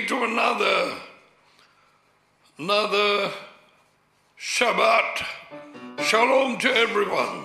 to another, another Shabbat. Shalom to everyone.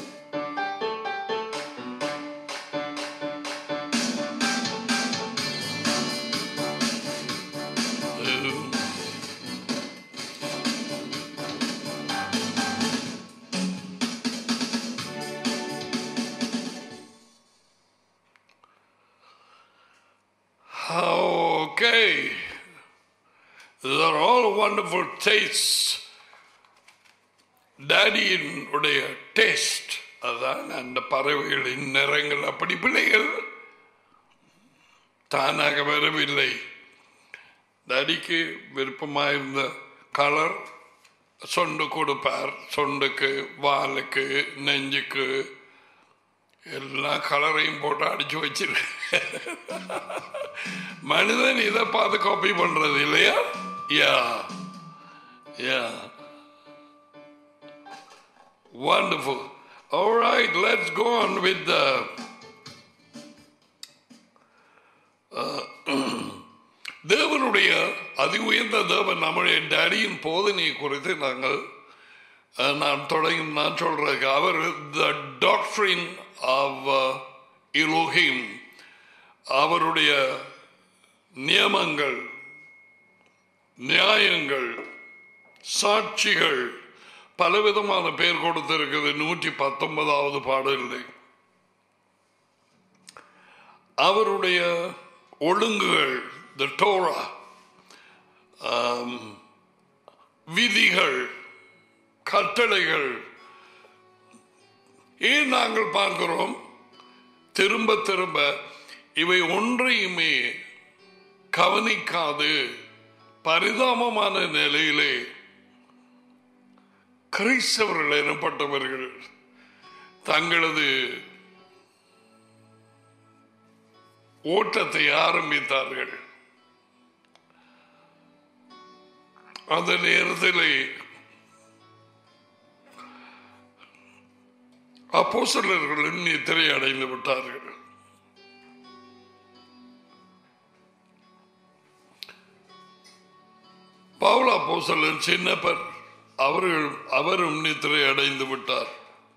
Okay. These are all wonderful tastes. டேடியினுடைய taste அதான் அந்த பறவைகளின் நிறங்கள் அப்படி பிள்ளைகள் தானாக வரவில்லை டேடிக்கு விருப்பமாயிருந்த கலர் சொண்டு கொடுப்பார் சொண்டுக்கு வாலுக்கு நெஞ்சுக்கு எல்லா கலரையும் போட்டு அடிச்சு வச்சிரு மனிதன் இதை பார்த்து காப்பி பண்றது இல்லையா யா யா Wonderful. All right, let's go on with the. uh, தேவனுடைய அதி உயர்ந்த தேவன் நம்முடைய டேடியின் போதனையை குறித்து நாங்கள் அஹ், நான் தொடங்கி நான் சொல்றதுக்கு அவர் த டாக்டரின் ஆஃப் இலோஹிம் அவருடைய நியமங்கள் நியாயங்கள் சாட்சிகள் பலவிதமான பெயர் கொடுத்திருக்குது நூற்றி பத்தொன்பதாவது பாடலில் அவருடைய ஒழுங்குகள் த டோரா விதிகள் கட்டளைகள் ஏன் நாங்கள் பார்க்கிறோம் திரும்ப திரும்ப இவை ஒன்றையுமே கவனிக்காது பரிதாபமான நிலையிலே கிறிஸ்தவர்கள் எனப்பட்டவர்கள் தங்களது ஓட்டத்தை ஆரம்பித்தார்கள் அந்த நேரத்திலே அப்போசலர்களும் நித்திரை அடைந்து விட்டார்கள் பவுல் அப்போசலன் சின்னப்பர் அவர்கள் அவரும் நித்திரை அடைந்து விட்டார்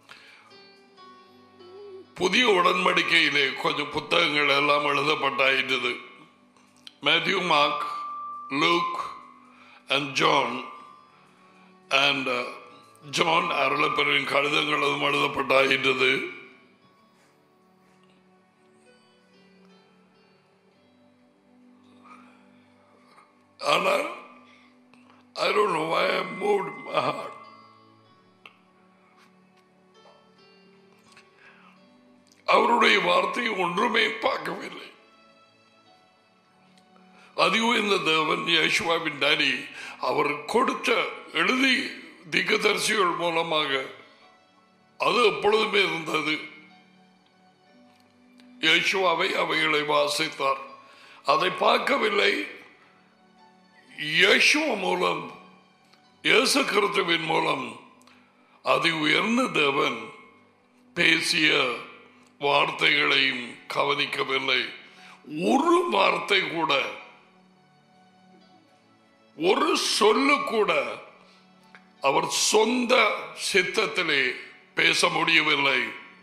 புதிய உடன்படிக்கையிலே கொஞ்சம் புத்தகங்கள் எல்லாம் எழுதப்பட்டாயிட்டது Matthew Mark Luke and John and John அருளப்பெரின் கடிதங்களும் எழுதப்பட்டாயிட்டது ஆனால் I don't know why I moved my heart. அவருடைய வார்த்தை ஒன்றுமே பார்க்கவில்லை அதி உயர்ந்த தேவன் யேசுவாவின் டாடி அவர் கொடுத்த எழுதி திகதரிசிகள் மூலமாக அது எப்பொழுதுமே இருந்தது யேசுவாவை அவைகளை வாசித்தார் அதை பார்க்கவில்லை இயேசுவ மூலம் இயேசு கிறிஸ்துவின் மூலம் அதி உயர்ந்த தேவன் பேசிய வார்த்தைகளையும் கவனிக்கவில்லை ஒரு வார்த்தை கூட ஒரு சொல்லு கூட அவர் சொந்த சித்தத்திலே பேச முடியவில்லை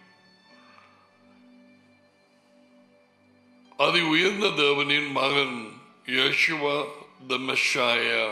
அதி உயர்ந்த தேவனின் மகன் யேசுவா the Messiah.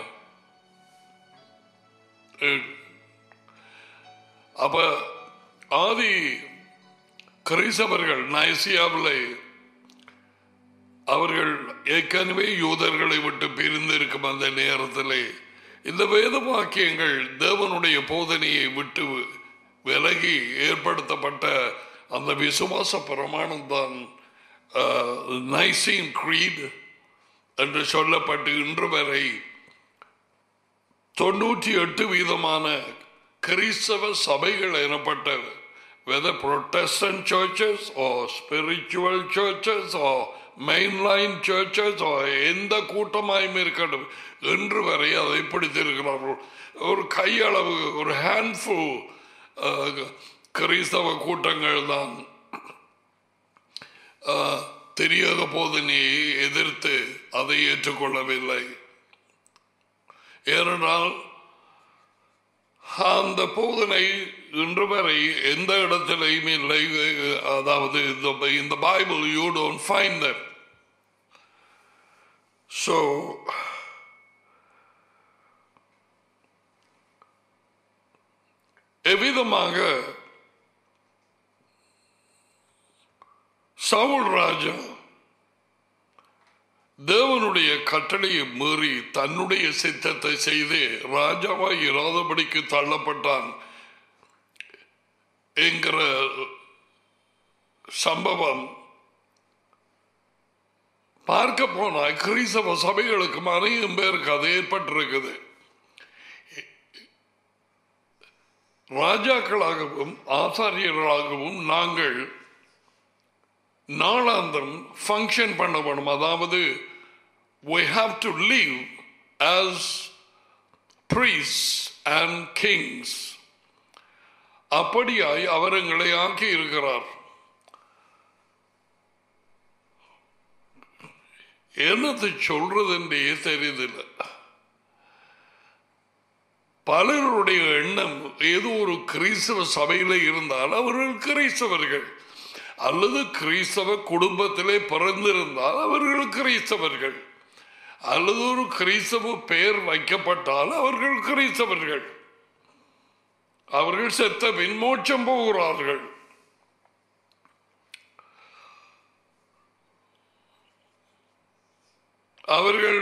அப்ப ஆதி கிறிஸ்தவர்கள் நைசியாவிலே அவர்கள் ஏற்கனவே யூதர்களை விட்டு பிரிந்திருக்கும் அந்த நேரத்திலே இந்த வேத வாக்கியங்கள் தேவனுடைய போதனையை விட்டு விலகி ஏற்படுத்தப்பட்ட அந்த விசுவாச பிரமாணம் தான் நைசின் கிரீட் என்று சொல்லப்பட்டு இன்று வரை தொண்ணூற்றி எட்டு வீதமான கிறிஸ்தவ சபைகள் எனப்பட்ட whether Protestant churches or spiritual churches or mainline churches or எந்த கூட்டமாயும் இருக்கட்டும் இன்று வரை அதை பிடித்திருக்கிறார்கள் ஒரு கையளவு ஒரு ஹேண்ட்ஃபுல் கிறிஸ்தவ கூட்டங்கள் தான் தெரியாத போதனையை எதிர்த்து அதை ஏற்றுக்கொள்ளவில்லை ஏனென்றால் அந்த போதனை இன்று வரை எந்த இடத்திலையும் இல்லை அதாவது இந்த இந்த Bible you don't find them so எவ்விதமாக சவுல் ராஜா தேவனுடைய கட்டளையை மீறி தன்னுடைய சித்தத்தை செய்து ராஜாவாய் இராதபடிக்கு தள்ளப்பட்டான் என்கிற சம்பவம் பார்க்க போனால் கிறிஸ்தவ சபைகளுக்கு அநேகம் பேருக்கு அது ஏற்பட்டிருக்குது ராஜாக்களாகவும் ஆசாரியர்களாகவும் நாங்கள் நாளாந்தம் ஃபங்க்ஷன் பண்ண வேணும் அதாவது we have to live as priests and kings அப்படியாய் அவர் எங்களை ஆக்கி இருக்கிறார் என்னது சொல்றதுன்றே தெரியுதில்லை பலருடைய எண்ணம் ஏதோ ஒரு கிறிஸ்தவ சபையில இருந்தால் அவர்கள் கிறிஸ்தவர்கள் அல்லது கிறிஸ்தவ குடும்பத்திலே பிறந்திருந்தால் அவர்கள் கிறிஸ்தவர்கள் அல்லது ஒரு கிறிஸ்தவ பெயர் வைக்கப்பட்டால் அவர்கள் கிறிஸ்தவர்கள் அவர்கள் செத்த பின் மோட்சம் போகிறார்கள் அவர்கள்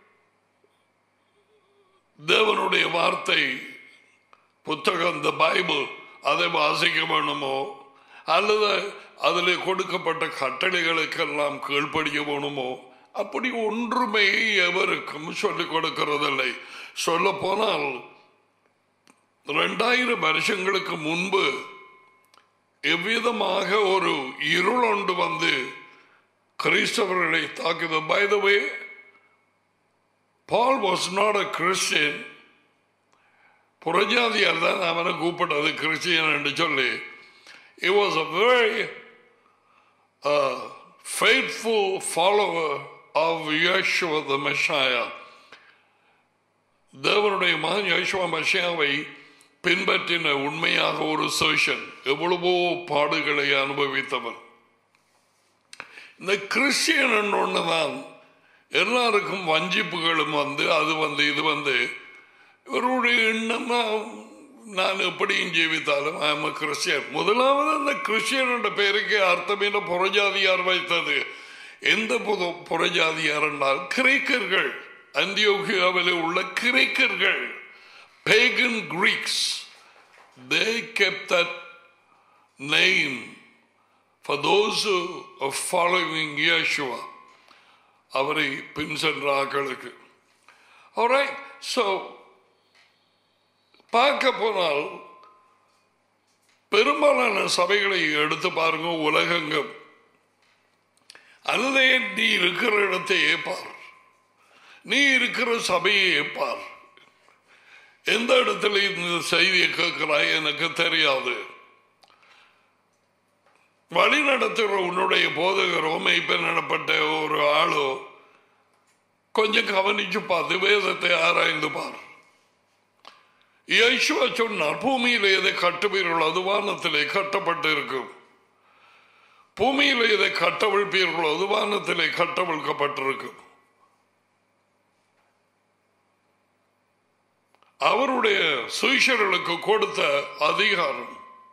தேவனுடைய வார்த்தை புத்தகம் இந்த பைபிள் அதை வாசிக்க வேணுமோ அல்லது அதில் கொடுக்கப்பட்ட கட்டளைகளுக்கெல்லாம் கீழ்ப்படிய வேணுமோ அப்படி ஒன்றுமே எவருக்கும் சொல்லிக் கொடுக்கிறதில்லை சொல்ல போனால் ரெண்டாயிரம் வருஷங்களுக்கு முன்பு எவ்விதமாக ஒரு இருள் ஒன்று வந்து கிறிஸ்தவர்களை தாக்குது by the way Paul was not a Christian புறஜாதியார் தான் அவனை கூப்பிட்டது கிறிஸ்டியன் என்று சொல்லி He was a very uh, faithful follower of Yeshua the Messiah. தேவனுடைய மகன் யேசுவா மஷியாவை பின்பற்றின உண்மையாக ஒரு சோஷன் எவ்வளவோ பாடுகளை அனுபவித்தவர் இந்த கிறிஸ்டியன் ஒன்றுதான் எல்லாருக்கும் வஞ்சிப்புகளும் வந்து அது வந்து இது வந்து இவருடைய எண்ணம் நான் எப்படியும் ஜீவித்தாலும் ஆம கிறிஸ்டியன் முதலாவது அந்த கிறிஸ்டியன் என்ற பெயருக்கு அர்த்தமில்ல புறஜாதியார் வைத்தது எந்த புது புறஜாதியார் என்றால் கிரேக்கர்கள் அந்தியோகியாவில் உள்ள கிரேக்கர்கள் pagan Greeks they kept that name for those following Yeshua அவரை பின் சென்ற ஆக்களுக்கு alright so பார்க்க போனால் பெரும்பாலான சபைகளை எடுத்து பாருங்க உலகங்கம் அல்லதே நீ இருக்கிற இடத்தையே பார் நீ இருக்கிற சபையை பார் எந்த இடத்துல இந்த செய்தியை கேட்கிறாய் எனக்கு தெரியாது வழி நடத்துகிற உன்னுடைய போதகரோ மெய்ப்பெண் நடப்பட்ட ஒரு ஆளோ கொஞ்சம் கவனிச்சு பார்த்து வேதத்தை ஆராய்ந்து பார் யேசுவா சொன்னார் பூமியில் எதை கட்டுவீர்களோ அது வானத்திலே கட்டப்பட்டு இருக்கும் பூமியில் எதை கட்டவிழ்ப்பீர்களோ அது வானத்திலே கட்டவிழ்க்கப்பட்டிருக்கும் அவருடைய சுயசர்களுக்கு கொடுத்த அதிகாரம்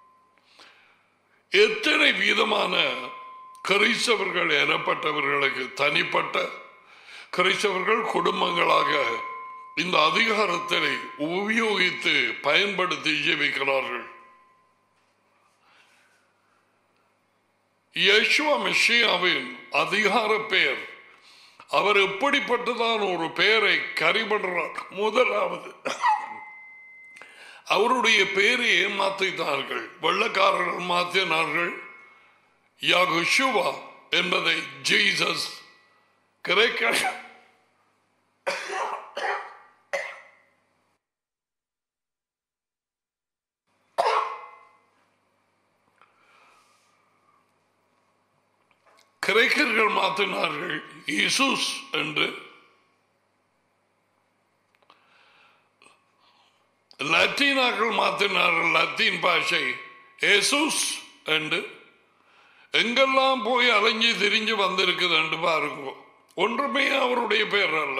எத்தனை வீதமான கிறிஸ்தவர்கள் எனப்பட்டவர்களுக்கு தனிப்பட்ட கிறிஸ்தவர்கள் குடும்பங்களாக இந்த அதிகாரத்தை உபயோகித்து பயன்படுத்தி ஜீவிக்கிறார்கள் யேசுவா மெஷியாவின் அதிகார பெயர் அவர் எப்படிப்பட்டதான ஒரு பெயரை கரிபடுறார் முதலாவது அவருடைய பெயரையே மாற்றினார்கள் வெள்ளக்காரர்கள் மாற்றினார்கள் யாகுஷுவா என்பதை ஜீசஸ் கிரேக்க கிரேக்கர்கள் மாற்றினார்கள் இயேசுஸ் என்று லத்தீனாக்கள் மாற்றினார்கள் லத்தீன் பாஷை ஏசுஸ் என்று எங்கெல்லாம் போய் அலைஞ்சி திரிஞ்சு வந்திருக்குது என்று பாருங்க ஒன்றுமே அவருடைய பேர் அல்ல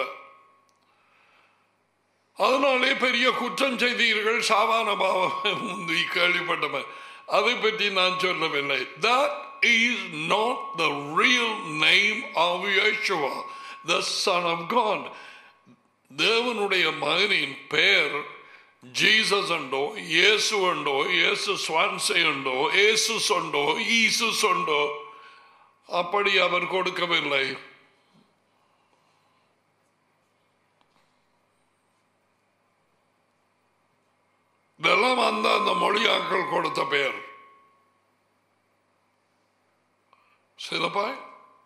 அதனாலே பெரிய குற்றம் செய்தீர்கள் சாவான பாவம் முந்தி கேள்விப்பட்டவன் அதை பற்றி நான் சொல்லவில்லை that is not the real name of Yeshua the Son of God தேவனுடைய மகனின் பெயர் ஜீசஸ் உண்டோ இயேசு உண்டோ இயேசு சுவான்சை உண்டோ ஏசுஸ் உண்டோ ஈசுஸ் உண்டோ அப்படி அவர் கொடுக்கவில்லை இதெல்லாம் அந்த அந்த மொழியாக்கள் கொடுத்த பெயர் சிதப்பாய்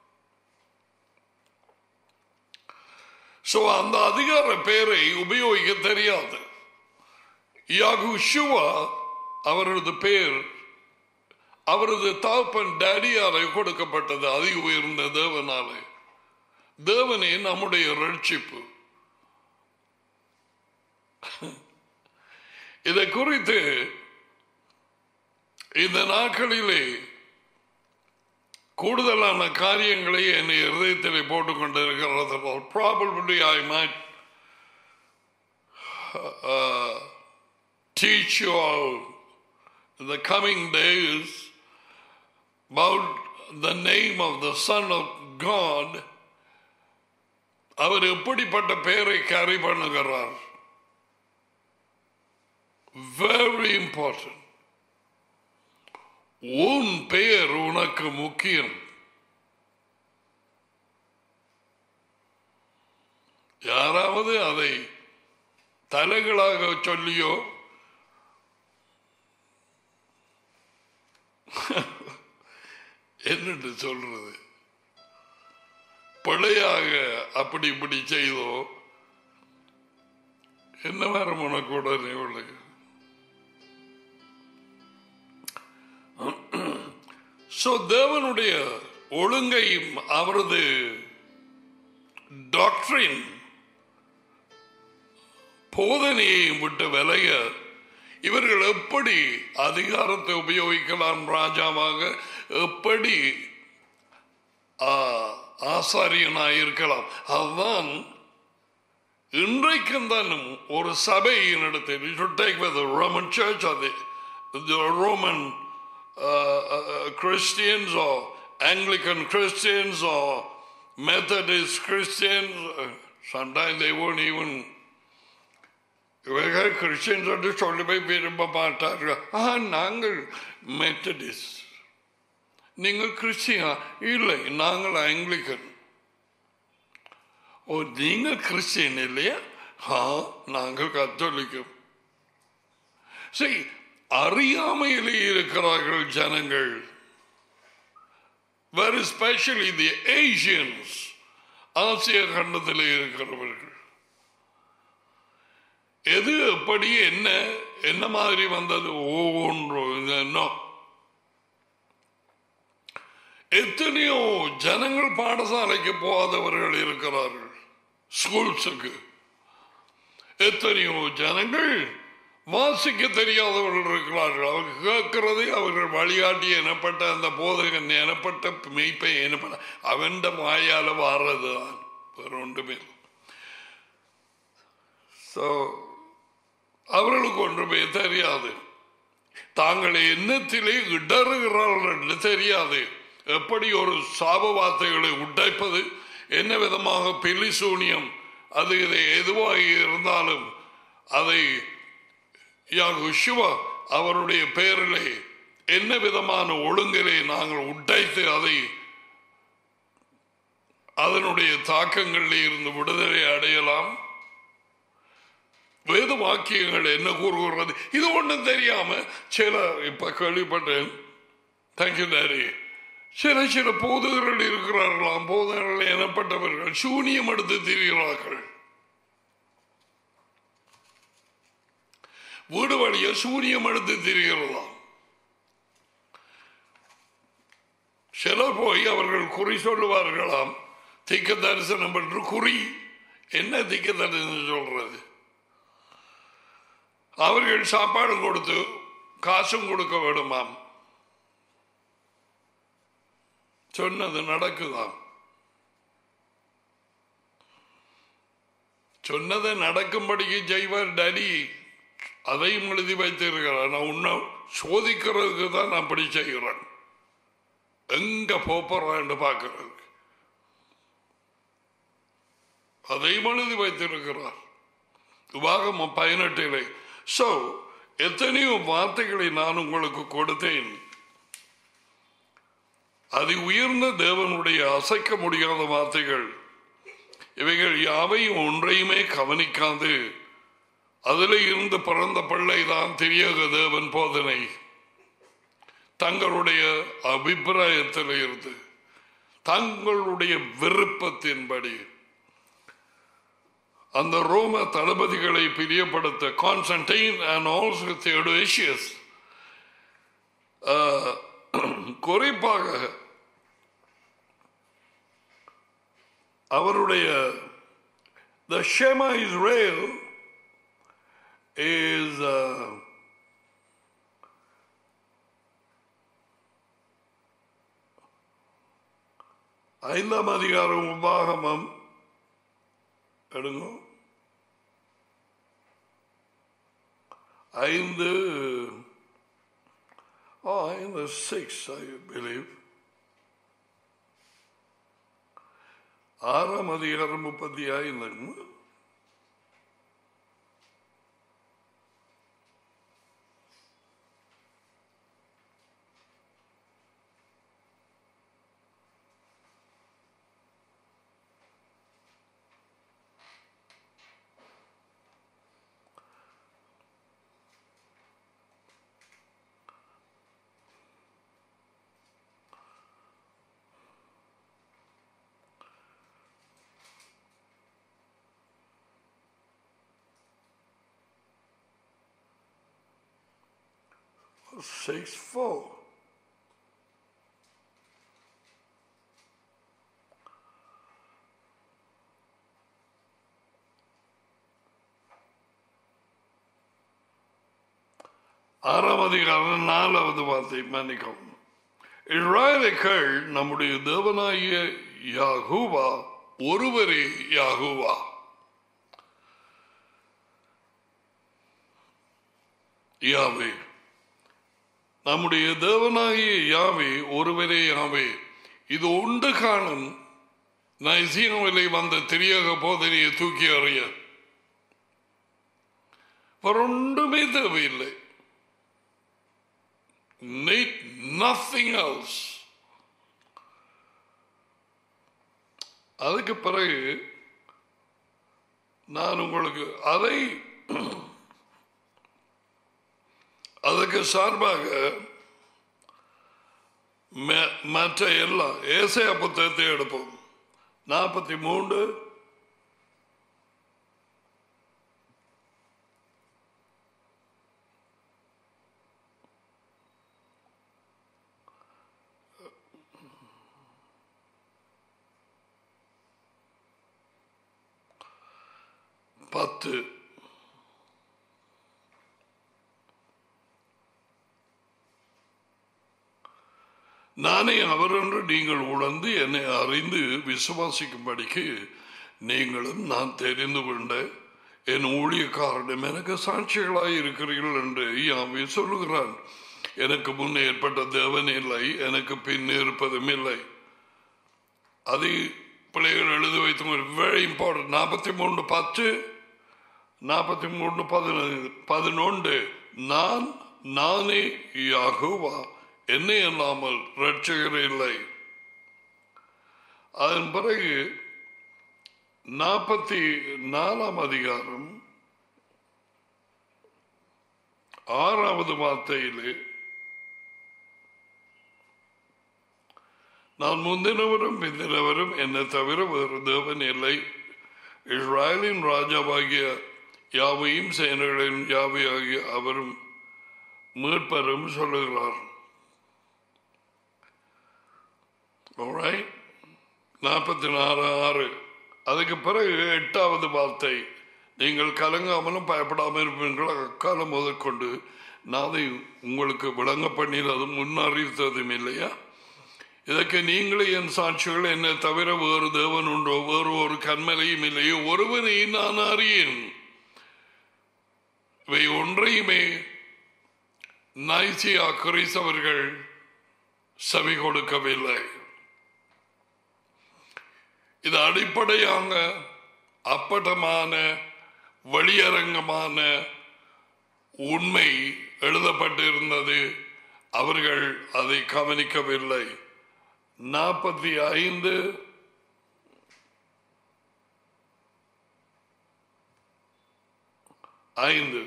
சோ அந்த அதிகார பெயரை உபயோகிக்க தெரியாது யாகுஷுவா அவரது பெயர் அவரது தாப்பன் டேடியாலே கொடுக்கப்பட்டது அதி உயர்ந்த தேவனாலே தேவனே நம்முடைய ரட்சிப்பு இதை குறித்து இந்த நாட்களிலே கூடுதலான காரியங்களை என் இருதயத்திலே போட்டுக் கொண்டிருக்கிறது probably I might teach you all in the coming days about the name of the Son of God. அவர் எப்படிப்பட்ட பெயரை கேரி பண்ணுகிறார் வெரி இம்பார்ட்டன்ட் உன் பெயர் உனக்கு முக்கியம் யாராவது அதை தலைகளாக சொல்லியோ என்னட்டு சொல்றது பிழையாக அப்படி இப்படி செய்தோ என்ன வரும் உனக்கு உடனே உள்ளது சோ தேவனுடைய ஒழுங்கையும் அவரது டாக்டரின் போதனையையும் விட்டு விலக இவர்கள் எப்படி அதிகாரத்தை உபயோகிக்கலாம் ராஜாவாக எப்படி ஆசாரியனாக இருக்கலாம் அதுதான் இன்றைக்கும் தானும் ஒரு சபையின் இடத்தில் ரோமன் சர்ச் அது Roman Christians or Anglican Christians or Methodist Christians. Sometimes they won't even இவர்கள் கிறிஸ்டியன்ஸ் என்று சொல்லி போய் விரும்ப மாட்டார்கள் ஆ நாங்கள் மெத்தடிஸ்ட் நீங்கள் கிறிஸ்டியா இல்லை நாங்கள் ஆங்கிலிக்கன் ஓ நீங்கள் கிறிஸ்டியன் இல்லையா ஆ நாங்கள் கத்தோலிக்கம் சரி அறியாமையிலே இருக்கிறார்கள் ஜனங்கள் வெரி ஸ்பெஷலி தி ஏசியன்ஸ் ஆசிய கண்டத்தில் இருக்கிறவர்கள் எது எப்படி என்ன என்ன மாதிரி வந்தது ஒவ்வொன்று என்ன எத்தனையோ ஜனங்கள் பாடசாலைக்கு போகாதவர்கள் இருக்கிறார்கள் ஸ்கூல்ஸுக்கு எத்தனையோ ஜனங்கள் வாசிக்க தெரியாதவர்கள் இருக்கிறார்கள் அவங்க கேட்கிறது அவர்கள் வழிகாட்டி எனப்பட்ட அந்த போதகன் எனப்பட்ட மெய்ப்பை எனப்பட்ட அவன் வாயால வாடுறது தான் வேற ஒன்றுமே ஸோ அவர்களுக்கு ஒன்றுமே தெரியாது தாங்கள் என்னத்திலே இடறுகிறார்கள் என்று தெரியாது எப்படி ஒரு சாப வார்த்தைகளை உடைப்பது என்ன விதமாக பெலிசூனியம் அது இதை எதுவாக இருந்தாலும் அதை யாகுஷுவா அவருடைய பெயரிலே என்ன விதமான ஒழுங்கிலே நாங்கள் உடைத்து அதை அதனுடைய தாக்கங்களில் இருந்து விடுதலை அடையலாம் வேத வாக்கியங்கள் என்ன கூறுகிறது இது ஒன்றும் தெரியாம சில இப்ப கேள்விப்பட்டேன் தேங்க்யூ டாரி சில சில போதகர்கள் இருக்கிறார்களாம் போதகர்கள் எனப்பட்டவர்கள் சூனியம் எடுத்து திரிகிறார்கள் வீடு வழிய சூனியம் எடுத்து திரிகிறதாம் சிலர் போய் அவர்கள் குறி சொல்லுவார்களாம் திக்க தரிசனம் என்று குறி என்ன திக்க தரிசனம் சொல்றது அவர்கள் சாப்பாடு கொடுத்து காசும் கொடுக்க வேண்டுமாம் சொன்னது நடக்குதாம் சொன்னதை நடக்கும்படிக்கு செய்வார் டடி அதையும் எழுதி வைத்திருக்கிறார் நான் உன்னை சோதிக்கிறதுக்கு தான் நான் அப்படி செய்கிறேன் எங்க போறான்னு பார்க்கிறதுக்கு அதையும் எழுதி வைத்திருக்கிறார் உபாகமம் பதினெட்டிலே சோ எத்தனையோ வார்த்தைகளை நான் உங்களுக்கு கொடுத்தேன் அது உயர்ந்த தேவனுடைய அசைக்க முடியாத வார்த்தைகள் இவைகள் யாவையும் ஒன்றையுமே கவனிக்காது அதில் இருந்து பிறந்த பிள்ளை தான் தெரியாத தேவன் போதனை தங்களுடைய அபிப்பிராயத்தில் இருந்து தங்களுடைய விருப்பத்தின்படி அந்த ரோம தளபதிகளை பிரியப்படுத்த கான்ஸ்டன்டைன் அண்ட் ஆல்சோ தியோடேஷியஸ் குறிப்பாக அவருடைய the Shema Israel is uh, ஐந்தாம் அதிகாரம் உபாகமம் எடுங்க ஐந்து ஓ ஐந்து சிக்ஸ் ஐ பிலீவ் ஆறாம் அதிகாரம் முப்பத்தி ஐந்து six four. ஆறாம் அதிகாரம் நாலாவது வார்த்தை மன்னிக்கவும் இஸ்ராயலுக்கள் நம்முடைய தேவனாகிய யாகூவா ஒருவரே யாகூவா யாவே நம்முடைய தேவனாகிய யாவே ஒருவரே யாவே இது உண்டு காணும் நைசீனவிலை வந்த தெரியாத போதனையை தூக்கி அறிய ஒன்றுமே தேவையில்லை need nothing else அதுக்கு பிறகு நான் உங்களுக்கு அதை அதுக்கு சார்பாக ம- மற்ற எல்லாம் ஏசையா புத்தகத்தை எடுப்போம் நாற்பத்தி மூன்று பத்து நானே அவர் என்று நீங்கள் உணர்ந்து என்னை அறிந்து விசுவாசிக்கும்படிக்கு நீங்களும் நான் தெரிந்து கொண்ட என் ஊழியக்காரனும் எனக்கு சாட்சிகளாய் இருக்கிறீர்கள் என்று யாவே சொல்லுகிறான் எனக்கு முன் ஏற்பட்ட தேவன் இல்லை எனக்கு பின் இருப்பதும் இல்லை அதை பிள்ளைகள் எழுதி வைத்து வெரி இம்பார்ட்டன்ட் நாற்பத்தி மூன்று பத்து நாற்பத்தி மூன்று பதினொன்று பதினொன்று நான் நானே யாகுவா என்னை அல்லாமல் ரட்சகர் இல்லை அதன் பிறகு நாற்பத்தி நாலாம் அதிகாரம் ஆறாவது வார்த்தையிலே நான் முந்தினவரும் பிந்தினவரும் என்னை தவிர வேறு தேவன் இல்லை இஸ்ராயலின் ராஜாவாகிய யாவையும் சேனைகளின் யாவையாகிய அவரும் மீட்பரும் சொல்லுகிறார் Alright? நாற்பத்தி நாலு ஆறு அதுக்கு பிறகு எட்டாவது வார்த்தை நீங்கள் கலங்காமலும் பயப்படாமல் இருப்பீர்கள் அக்காலம் முதற்கொண்டு நான் அதை உங்களுக்கு விளங்க பண்ணினதும் முன்னறிவித்ததும் இல்லையா இதற்கு நீங்களே என் சாட்சிகள் என்னை தவிர வேறு தேவன் உண்டோ வேறு ஒரு கண்மலையும் இல்லையோ ஒருவனை நான் அறியேன் இவை ஒன்றையுமே நைசியா கிறிஸ்தவர்கள் செவி கொடுக்கவில்லை இது அடிப்படையாக அப்பட்டமான வெளியரங்கமான உண்மை எழுதப்பட்டிருந்தது அவர்கள் அதை கவனிக்கவில்லை நாற்பத்தி ஐந்து ஐந்து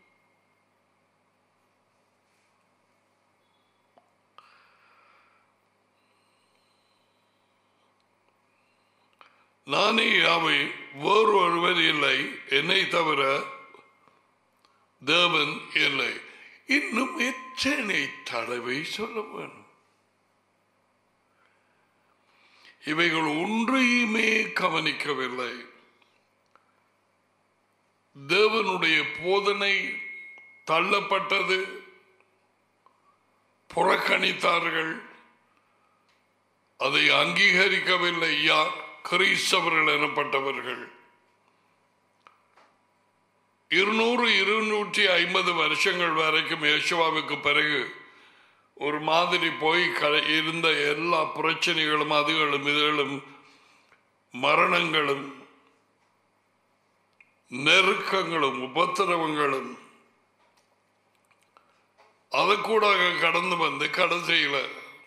நானே அவை வேறு ஒருவர் இல்லை என்னை தவிர தேவன் இல்லை இன்னும் எத்தனை தடவை சொல்ல வேணும் இவைகள் ஒன்றையுமே கவனிக்கவில்லை தேவனுடைய போதனை தள்ளப்பட்டது புறக்கணித்தார்கள் அதை அங்கீகரிக்கவில்லை யார் கிறிஸ்தவர்கள் எனப்பட்டவர்கள் இருநூறு இருநூற்றி ஐம்பது வருஷங்கள் வரைக்கும் யேசுவாவுக்கு பிறகு ஒரு மாதிரி போய் க- இருந்த எல்லா பிரச்சனைகளும் அதுகளும் இதுகளும் மரணங்களும் நெருக்கங்களும் உபத்திரவங்களும் அது கூட கடந்து வந்து கடைசியில்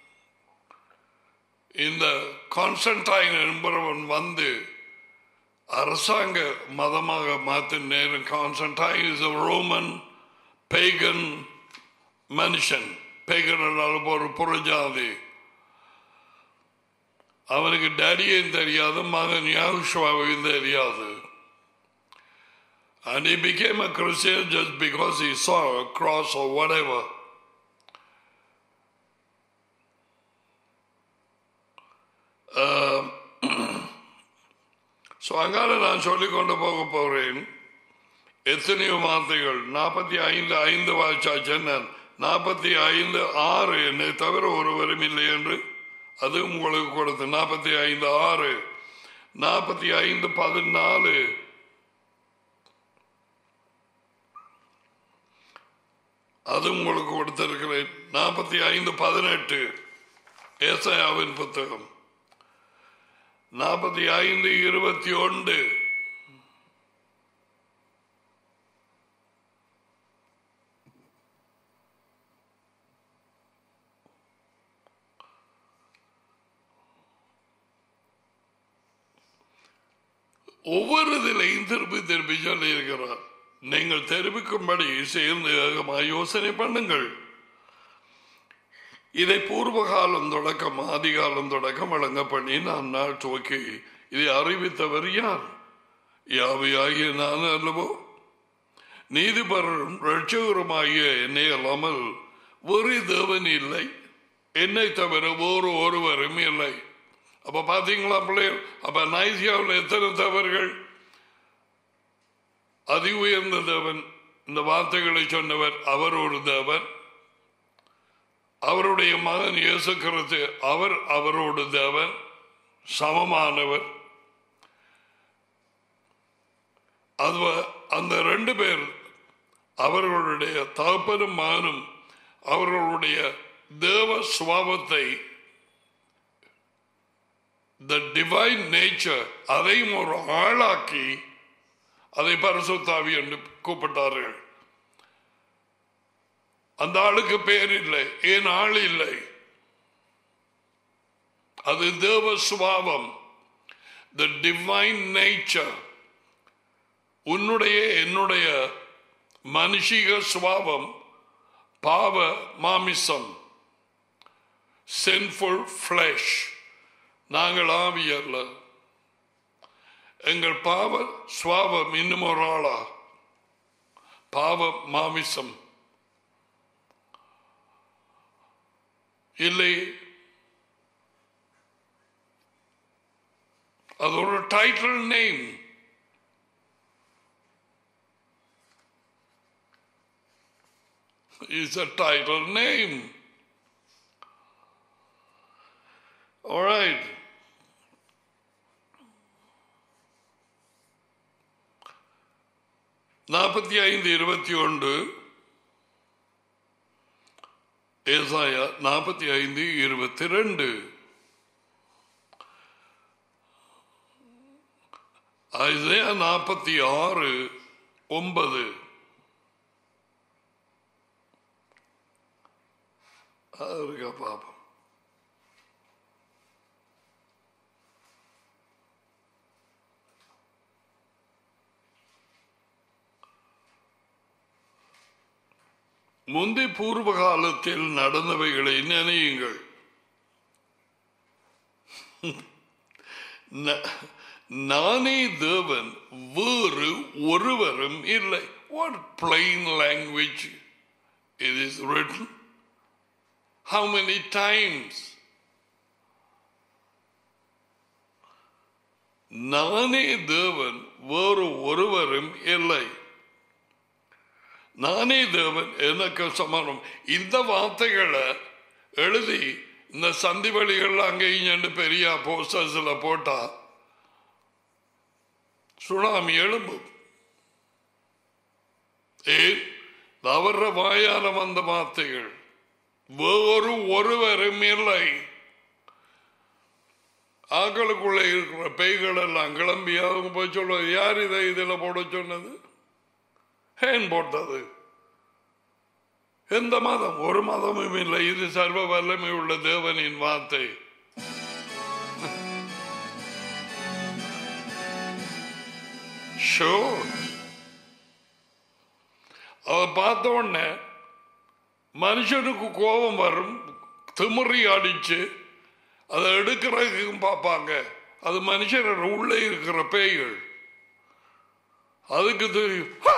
இந்த கான்ஸ்டன்டைன் என்பவன் வந்து அரசாங்க மதமாக மாற்றின நேரம் கான்ஸ்டன்டைன் இஸ் ரோமன் பேகன் மனுஷன் பேகன் என்றாலும் ஒரு புறஜாதி அவனுக்கு டேடியும் தெரியாது மகன் யாகுஷ்வாவையும் தெரியாது And he became a Christian just because he saw a cross or whatever. So அங்கால நான் சொல்லிக் கொண்டு போக போகிறேன் எத்தனையோ வார்த்தைகள் நாற்பத்தி ஐந்து ஐந்து வாய்ச்சாச்சன் நாற்பத்தி ஐந்து ஆறு என்னை தவிர ஒருவரும் இல்லை என்று அது உங்களுக்கு கொடுத்து நாற்பத்தி ஐந்து ஆறு நாற்பத்தி ஐந்து பதினாலு அது உங்களுக்கு கொடுத்திருக்கிறேன் நாற்பத்தி ஐந்து பதினெட்டு ஏசாயாவின் புத்தகம் நாற்பத்தி ஐந்து இருபத்தி ஒன்று ஒவ்வொரு இதிலையும் திருப்பி திருப்பி சொல்லி இருக்கிறார் நீங்கள் தெரிவிக்கும்படி சேர்ந்து ஏகமாக யோசனை பண்ணுங்கள் இதை பூர்வ காலம் தொடக்கம் ஆதிகாலம் தொடக்கம் வழங்க பண்ணி நான் நாள் துவக்கி இதை அறிவித்தவர் யார் யாவையாகிய நான் அல்லவோ நீதிபரரும் ரட்சகருமாகிய என்னை அல்லாமல் ஒரு தேவன் இல்லை என்னை தவிர வேறு ஒருவரும் இல்லை அப்ப பாத்தீங்களா பிள்ளைகள் அப்ப நைசியாவில் எத்தனை தவறுகள் அதி உயர்ந்த தேவன் இந்த வார்த்தைகளை சொன்னவர் அவர் ஒரு தேவன் அவருடைய மகன் இயேசு கிறிஸ்து அவர் அவரோடு தேவன் சமமானவர் அது அந்த ரெண்டு பேர் அவர்களுடைய தகப்பனும் மகனும் அவர்களுடைய தேவ சுவாபத்தை த டிவைன் நேச்சர் அதையும் ஒரு ஆளாக்கி அதை பரிசுத்தாவி என்று கூப்பிட்டார்கள் அந்த ஆளுக்கு பேர் இல்லை ஏன் ஆள் இல்லை அது தேவ சுபாவம் த டிவைன் நேச்சர் உன்னுடைய என்னுடைய மனுஷிக சுபாவம் பாவ மாமிசம் சென்ஃபுல் ஃபிளஷ் நாங்கள் ஆவியல்ல எங்கள் பாவ சுவாபம் இன்னும் ஒரு ஆளா பாவ மாமிசம் இல்லை அது ஒரு title name is a title name. All right. நாற்பத்தி ஐந்து இருபத்தி ஒன்று ஏசாயா நாற்பத்தி ஐந்து இருபத்தி ரெண்டு ஐசையா நாற்பத்தி ஆறு ஒன்பது அது இருக்கா பாப்போம் முந்தி பூர்வ காலத்தில் நடந்தவைகளை நினையுங்கள் ந- நானே தேவன் வேறு ஒருவரும் இல்லை what plain language it is written how many times நானே தேவன் வேறு ஒருவரும் இல்லை நானே தேவன் எனக்கு சமானம் இந்த வார்த்தைகளை எழுதி இந்த சந்தி வழிகள் அங்கேயும் ரெண்டு பெரிய போஸ்டர்ஸ்ல போட்டா சுனாமி எழும்பும் ஏன் தவற வாயால வந்த வார்த்தைகள் வேறு ஒருவரும் இல்லை ஆக்களுக்குள்ள இருக்கிற பேய்கள் எல்லாம் கிளம்பி அவங்க போய் சொல்லுவது யார் இதை இதுல போட சொன்னது ஏன் போட்டது எந்த மதம் ஒரு மதமும் இல்லை இது சர்வ வல்லமை உள்ள தேவனின் வார்த்தை ஷோ அதை பார்த்த உடனே மனுஷனுக்கு கோபம் வரும் திமிரி அடிச்சு அதை எடுக்கிறதுக்கு பார்ப்பாங்க அது மனுஷன் உள்ளே இருக்கிற பேய்கள் அதுக்கு தெரியும் "ஹா!"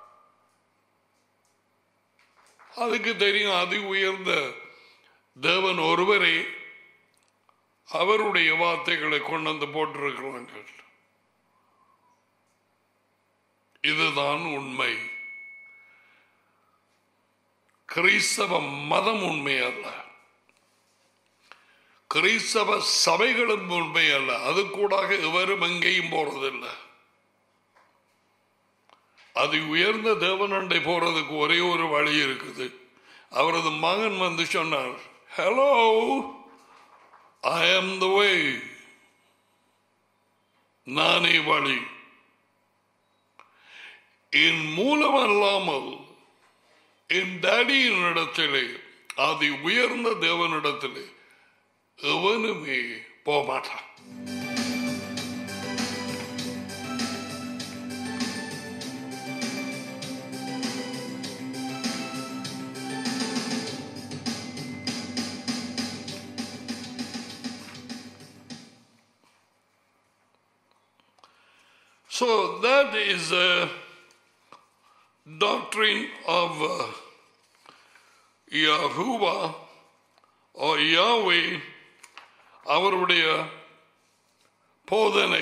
அதுக்கு தெரியும் அதி உயர்ந்த தேவன் ஒருவரே அவருடைய வார்த்தைகளை கொண்டு வந்து போட்டிருக்கிறாங்க இதுதான் உண்மை கிறிஸ்தவ மதம் உண்மை அல்ல கிறிஸ்தவ சபைகளும் உண்மை அல்ல அது கூடாக எவரும் எங்கேயும் போறதில்லை அது உயர்ந்த தேவனண்டை போறதுக்கு ஒரே ஒரு வழி இருக்குது அவரது மகன் வந்து சொன்னார் ஹலோ ஐ ஆம் த வே நானே வழி என் மூலம் அல்லாமல் என் டேடியின் இடத்திலே அது உயர்ந்த தேவனிடத்திலே எவனுமே போக மாட்டான் So that is a doctrine of uh, Yahuwah or Yahweh அவருடைய போதனை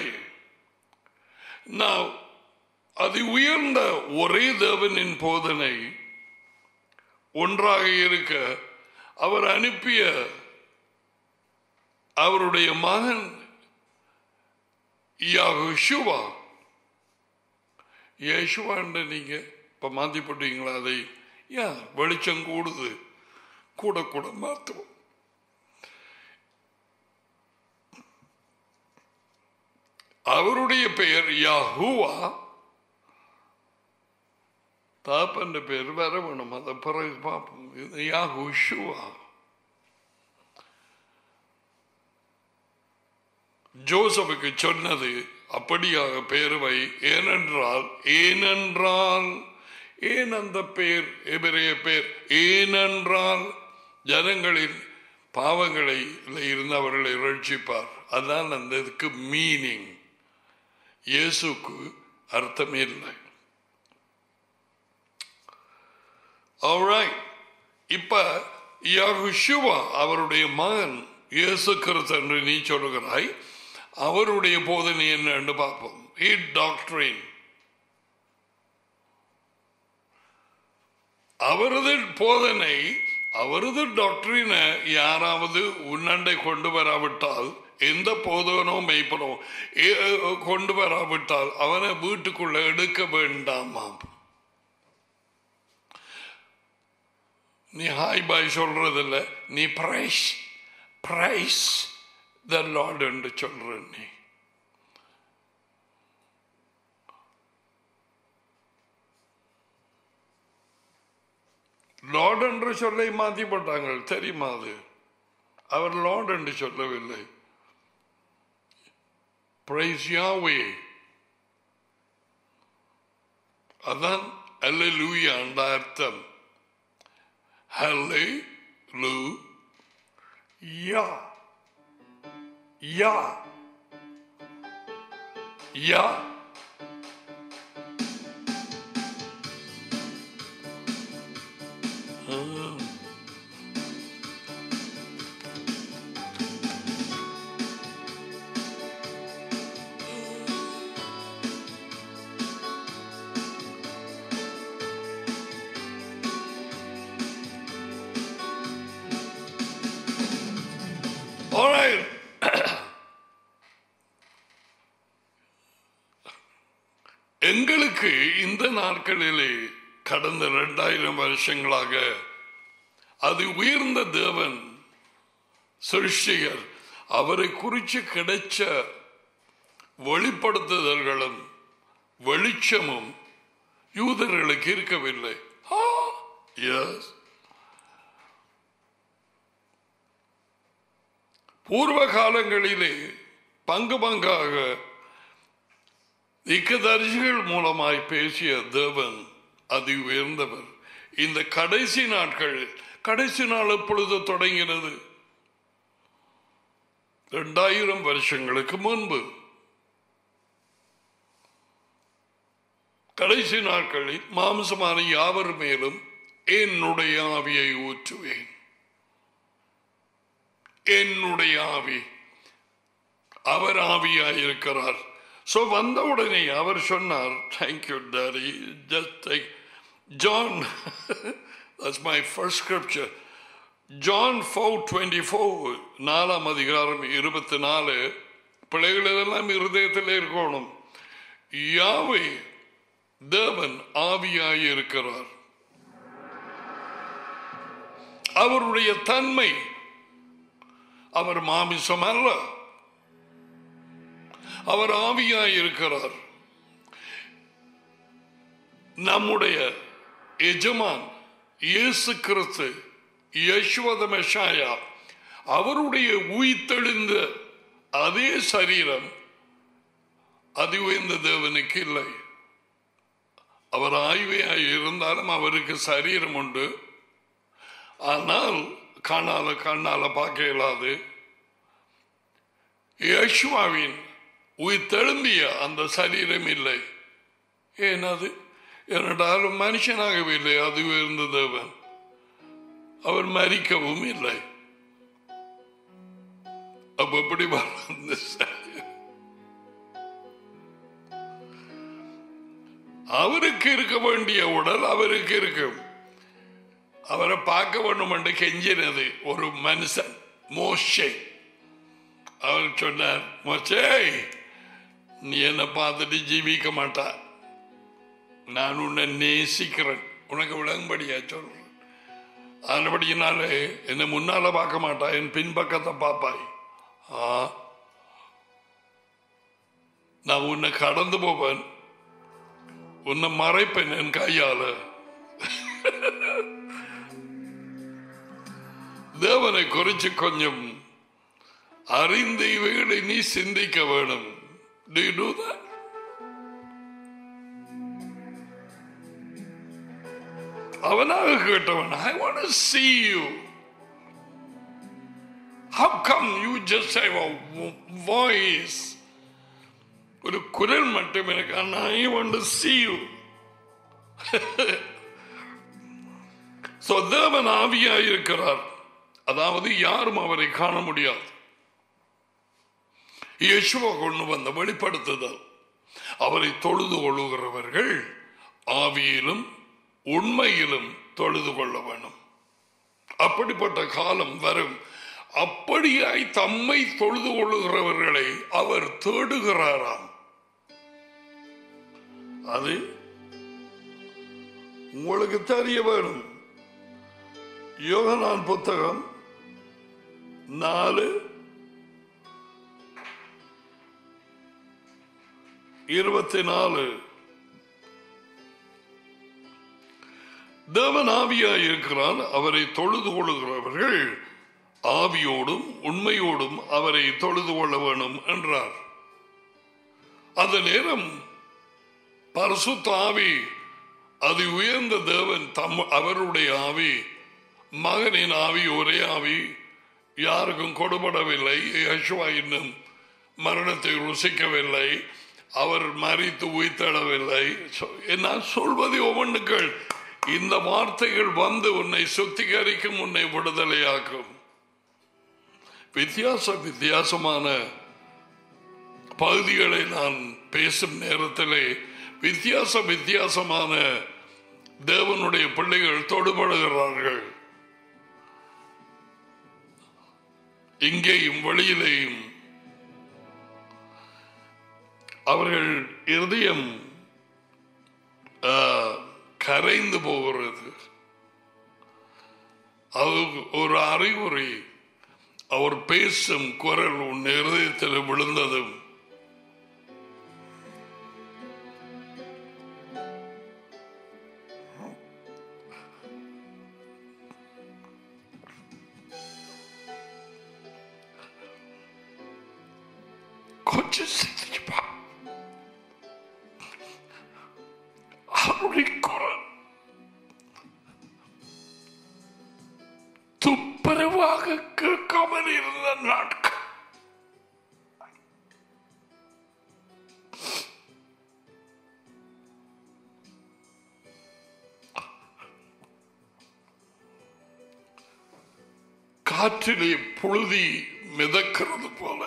நான் அது உயர்ந்த ஒரே தேவனின் போதனை ஒன்றாக இருக்க அவர் அனுப்பிய அவருடைய மகன் யாகுஷுவா யேசுவாண்ட நீங்க இப்ப மாத்தி போட்டீங்களா அதை ஏன் வெளிச்சம் கூடுது கூட கூட மாத்துவோம் அவருடைய பெயர் யாஹூவா தாப்பன் பேர் வேற வேணும் அதை பிறகு பார்ப்போம் இது யாஹூஷுவா ஜோசப்புக்கு சொன்னது அப்படியாக பெயர் வை ஏனென்றால் ஏனென்றால் ஏன் அந்த பெயர் எபிரேய பெயர் ஏனென்றால் ஜனங்களின் பாவங்களை இருந்து அவர்களை ரட்சிப்பார் அதான் அந்த இதுக்கு மீனிங் இயேசுக்கு அர்த்தமே இல்லை Alright. இப்ப யகுஷுவா அவருடைய மகன் இயேசு கிறிஸ்து என்று நீ சொல்லுகிறாய் அவருடைய போதனை என்னன்னு பார்ப்போம் இட் டாக்டரின் அவரது போதனை அவரது டாக்டரினை யாராவது உன்னண்டை கொண்டு வராவிட்டால் எந்த போதனோ மெய்ப்பனோ ஏ- கொண்டு வராவிட்டால் அவனை வீட்டுக்குள்ள எடுக்க வேண்டாமாம் நீ ஹாய் பாய் சொல்றதில்ல நீ பிரைஸ் பிரைஸ் த லார்ட் என்று சொல்ற நீ லார்ட் என்று சொல்லை மாத்தி போட்டாங்க தெரியுமா அது அவர் லார்ட் என்று சொல்லவில்லை பிரைஸ் யாவே அதான் அல்லூயா என்ற அர்த்தம் ஹல்லே லூ யா யா யா All right. எங்களுக்கு இந்த நாட்களிலே கடந்த இரண்டாயிரம் வருஷங்களாக அது உயர்ந்த தேவன் சிருஷ்டிகர் அவரை குறித்து கிடைச்ச வெளிப்படுத்துதல்களும் வெளிச்சமும் யூதர்களுக்கு இருக்கவில்லை எஸ் பூர்வ காலங்களிலே பங்கு பங்காக இக்கதரிசிகள் மூலமாய் பேசிய தேவன் அதி உயர்ந்தவர் இந்த கடைசி நாட்கள் கடைசி நாள் எப்பொழுது தொடங்கினது இரண்டாயிரம் வருஷங்களுக்கு முன்பு கடைசி நாட்களில் மாம்சமான யாவர் மேலும் என்னுடைய ஆவியை ஊற்றுவேன் என்னுடைய ஆவி அவர் ஆவியாயிருக்கிறார் சோ வந்த உடனே அவர் சொன்னார் thank you daddy just John that's my first scripture John four twenty four நாலாம் அதிகாரம் இருபத்தி நாலு பிள்ளைகள் இதெல்லாம் இருதயத்தில் இருக்கணும் யாவை தேவன் ஆவியாய் இருக்கிறார் அவருடைய தன்மை அவர் மாமிசம் அல்ல அவர் ஆவியாய் இருக்கிறார் நம்முடைய எஜமான் இயேசு கிறிஸ்து யசுவத மெஷாயா அவருடைய உயிர்த்தெழுந்த அதே சரீரம் அது உயர்ந்த தேவனுக்கு இல்லை அவர் ஆய்வையாய் இருந்தாலும் அவருக்கு சரீரம் உண்டு ஆனால் கண்ணால கண்ணால பார்க்க இயலாது யேசுவாவின் உயிர் தெழும்பிய அந்த சரீரம் இல்லை ஏனது என்னடாலும் மனுஷனாகவே இல்லை அது உயர்ந்த தேவன் அவர் மறிக்கவும் இல்லை அப்ப எப்படி வளர்ந்த சரீரம்? அவருக்கு இருக்க வேண்டிய உடல் அவருக்கு இருக்கும் அவரை பார்க்க வேண்டும் என்று கெஞ்சினது ஒரு மனுஷன் மோஷே அவர் சொன்னார் மோச்சே நீ என்னை பார்த்துட்டு ஜீவிக்க மாட்டா நான் உன்னை நேசிக்கிறேன் உனக்கு விளங்கும்படியா சொல்றேன் அதுபடியினாலே என்னை முன்னால பார்க்க மாட்டா என் பின்பக்கத்தை பார்ப்பாய் ஆ நான் உன்னை கடந்து போவேன் உன்னை மறைப்பேன் என் கையால தேவனை குறிச்சு கொஞ்சம் அறிந்து இவைகளை நீ சிந்திக்க வேணும் Do you do that? அவனாக கேட்டவன் I want to see you how come you just have a vo- voice ஒரு குரல் மட்டும் எனக்கு I want to see you So, தேவன் ஆவியாய் இருக்கிறார் அதாவது யாரும் அவரை காண முடியாது இயேசுவா கொண்டு வந்த வெளிப்படுத்துதல் அவரை தொழுது கொள்ளுகிறவர்கள் ஆவியிலும் உண்மையிலும் தொழுது கொள்ள வேணும் அப்படிப்பட்ட காலம் வரும் அப்படியாய் தம்மை தொழுது கொள்ளுகிறவர்களை அவர் தேடுகிறாராம் அது உங்களுக்கு தெரிய வேணும் யோகனான் புத்தகம் நாலு இருபத்தி நாலு தேவன் ஆவியாய் இருக்கிறான் அவரை தொழுது கொள்ளுகிறவர்கள் ஆவியோடும் உண்மையோடும் அவரை தொழுது கொள்ள வேணும் என்றார் அந்த நேரம் பரிசுத்த ஆவி அது உயர்ந்த தேவன் தம் அவருடைய ஆவி மகனின் ஆவி ஒரே ஆவி யாருக்கும் கொடுபடவில்லை யசுவா இன்னும் மரணத்தை ருசிக்கவில்லை அவர் மறித்து உயிர்த்தெழவில்லை சொ- நான் சொல்வது ஒவ்வொன்றுக்கள் இந்த வார்த்தைகள் வந்து உன்னை சுத்திகரிக்கும் உன்னை விடுதலையாக்கும் வித்தியாச வித்தியாசமான பகுதிகளை நான் பேசும் நேரத்திலே வித்தியாச வித்தியாசமான தேவனுடைய பிள்ளைகள் தொடுபடுகிறார்கள் இங்கேயும் வெளியிலேயும் அவர்கள் இருதயம் ஆ, கரைந்து போகிறது அது ஒரு அறிகுறி அவர் பேசும் குரல் உன் இருதயத்தில் விழுந்ததும் கொஞ்சம் சிந்திச்சுப்பா அவருடைய குரல் துப்புரவாக கேட்காமல் இருந்த நாட்கள் காற்றிலே புழுதி மிதக்கிறது போல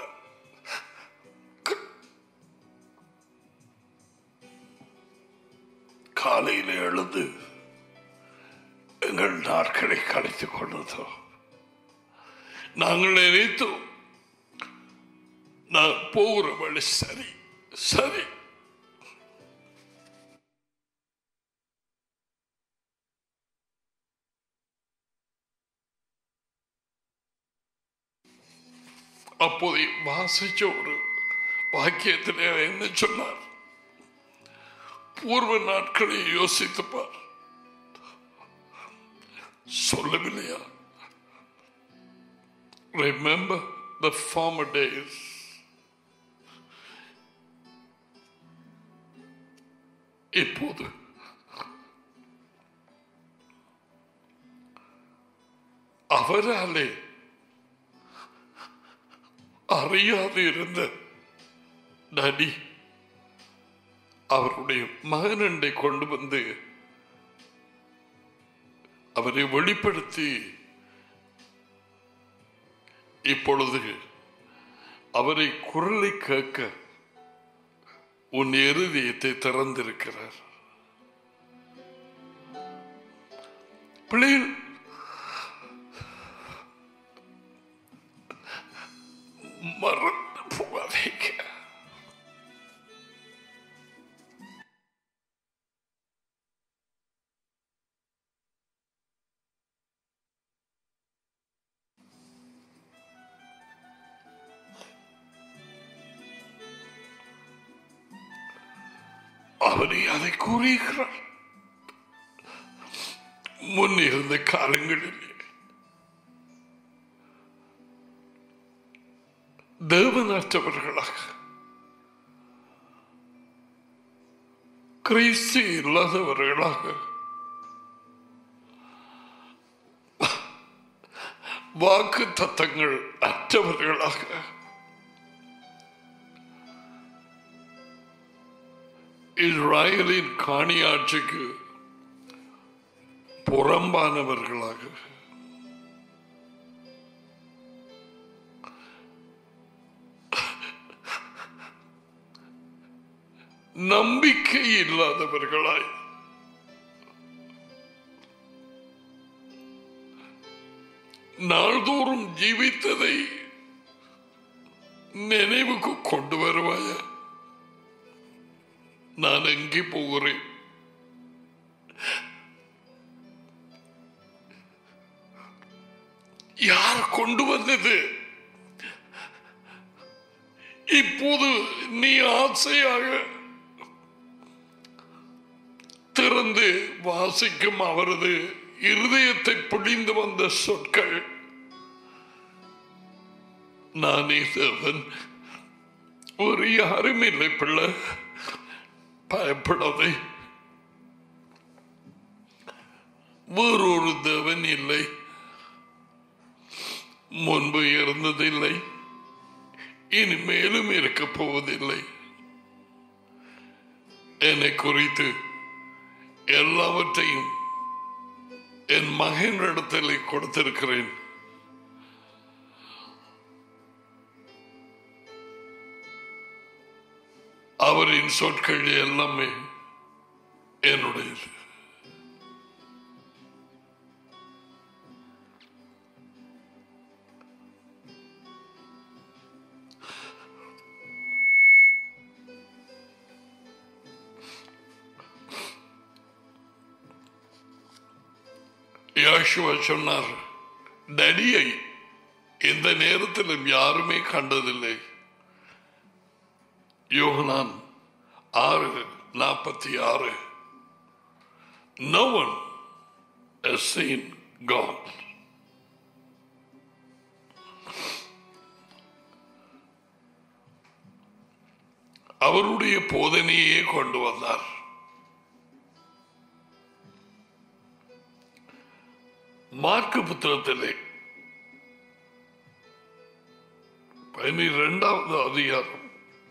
காலையில் எழுந்து எங்கள் நாட்களை கழித்துக் கொண்டதோ நாங்கள் நினைத்தோம் நான் போகிற வழி சரி சரி அப்போது வாசிச்ச ஒரு வாக்கியத்திலே என்ன சொன்னார் பூர்வ நாட்களை யோசித்துப்பார் சொல்லவில்லையா ரிமெம்பர் த ஃபார்மர் டேஸ் இப்போது அவராலே அறியாது இருந்த நடி அவருடைய மகனண்டை கொண்டு வந்து அவரை வெளிப்படுத்தி இப்பொழுது அவரை குரலை கேட்க உன் இருதயத்தை திறந்திருக்கிறார் பிள்ளைகள் மறந்து போகாதீங்க அவனை அதை கூறுகிறார் முன் இருந்த காலங்களில் தேவனற்றவர்களாக கிறிஸ்து இல்லாதவர்களாக வாக்கு தத்தங்கள் அற்றவர்களாக இஸ்ராயலின் காணியாட்சிக்கு புறம்பானவர்களாக நம்பிக்கை இல்லாதவர்களாய் நாள்தோறும் ஜீவித்ததை நினைவுக்கு கொண்டு வருவாயா நான் எங்கே போகிறேன் யார் கொண்டு வந்தது இப்போது நீ ஆசையாக திறந்து வாசிக்கும் அவரது இருதயத்தை பிடிந்து வந்த சொற்கள் நானே தேவன் ஒரு யாரும் இல்லை பிள்ளை பயப்படாதே வேறொரு தேவன் இல்லை முன்பு இருந்ததில்லை இனிமேலும் இருக்க போவதில்லை என்னை குறித்து எல்லாவற்றையும் என் மகனிடத்தில் கொடுத்திருக்கிறேன் அவரின் சொற்கள் எல்லாமே என்னுடையது யாஷுவா சொன்னார் டடியை எந்த நேரத்திலும் யாருமே கண்டதில்லை யோகனான் ஆறு நாற்பத்தி ஆறு No one has seen God. அவருடைய போதனையே கொண்டு வந்தார் மார்க்கு புத்தகத்திலே பனிரெண்டாவது அதிகாரம்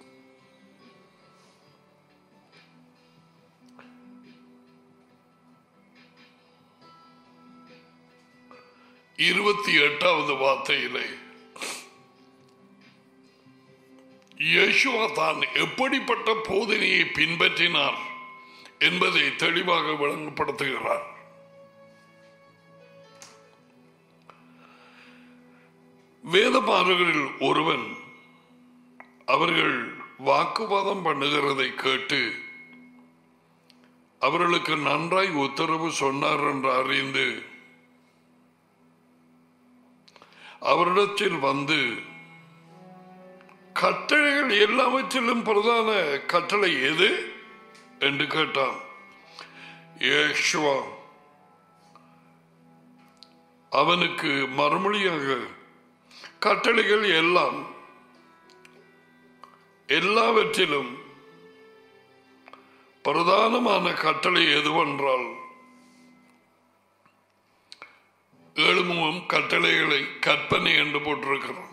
இருபத்தி எட்டாவது வார்த்தையிலே யேசுவா தான் எப்படிப்பட்ட போதனையை பின்பற்றினார் என்பதை தெளிவாக விளங்கப்படுத்துகிறார் வேதபாரகரில் ஒருவன் அவர்கள் வாக்குவாதம் பண்ணுகிறதை கேட்டு அவர்களுக்கு நன்றாய் உத்தரவு சொன்னார் என்று அறிந்து அவரிடத்தில் வந்து கட்டளைகள் எல்லாவற்றிலும் பிரதான கட்டளை எது என்று கேட்டான் யேசுவா அவனுக்கு மறுமொழியாக கட்டளைகள் எல்லாம் எல்லாவற்றிலும் பிரதானமான கட்டளை எதுவென்றால் ஏழுமுகம் கட்டளைகளை கற்பனை என்று போட்டிருக்கிறோம்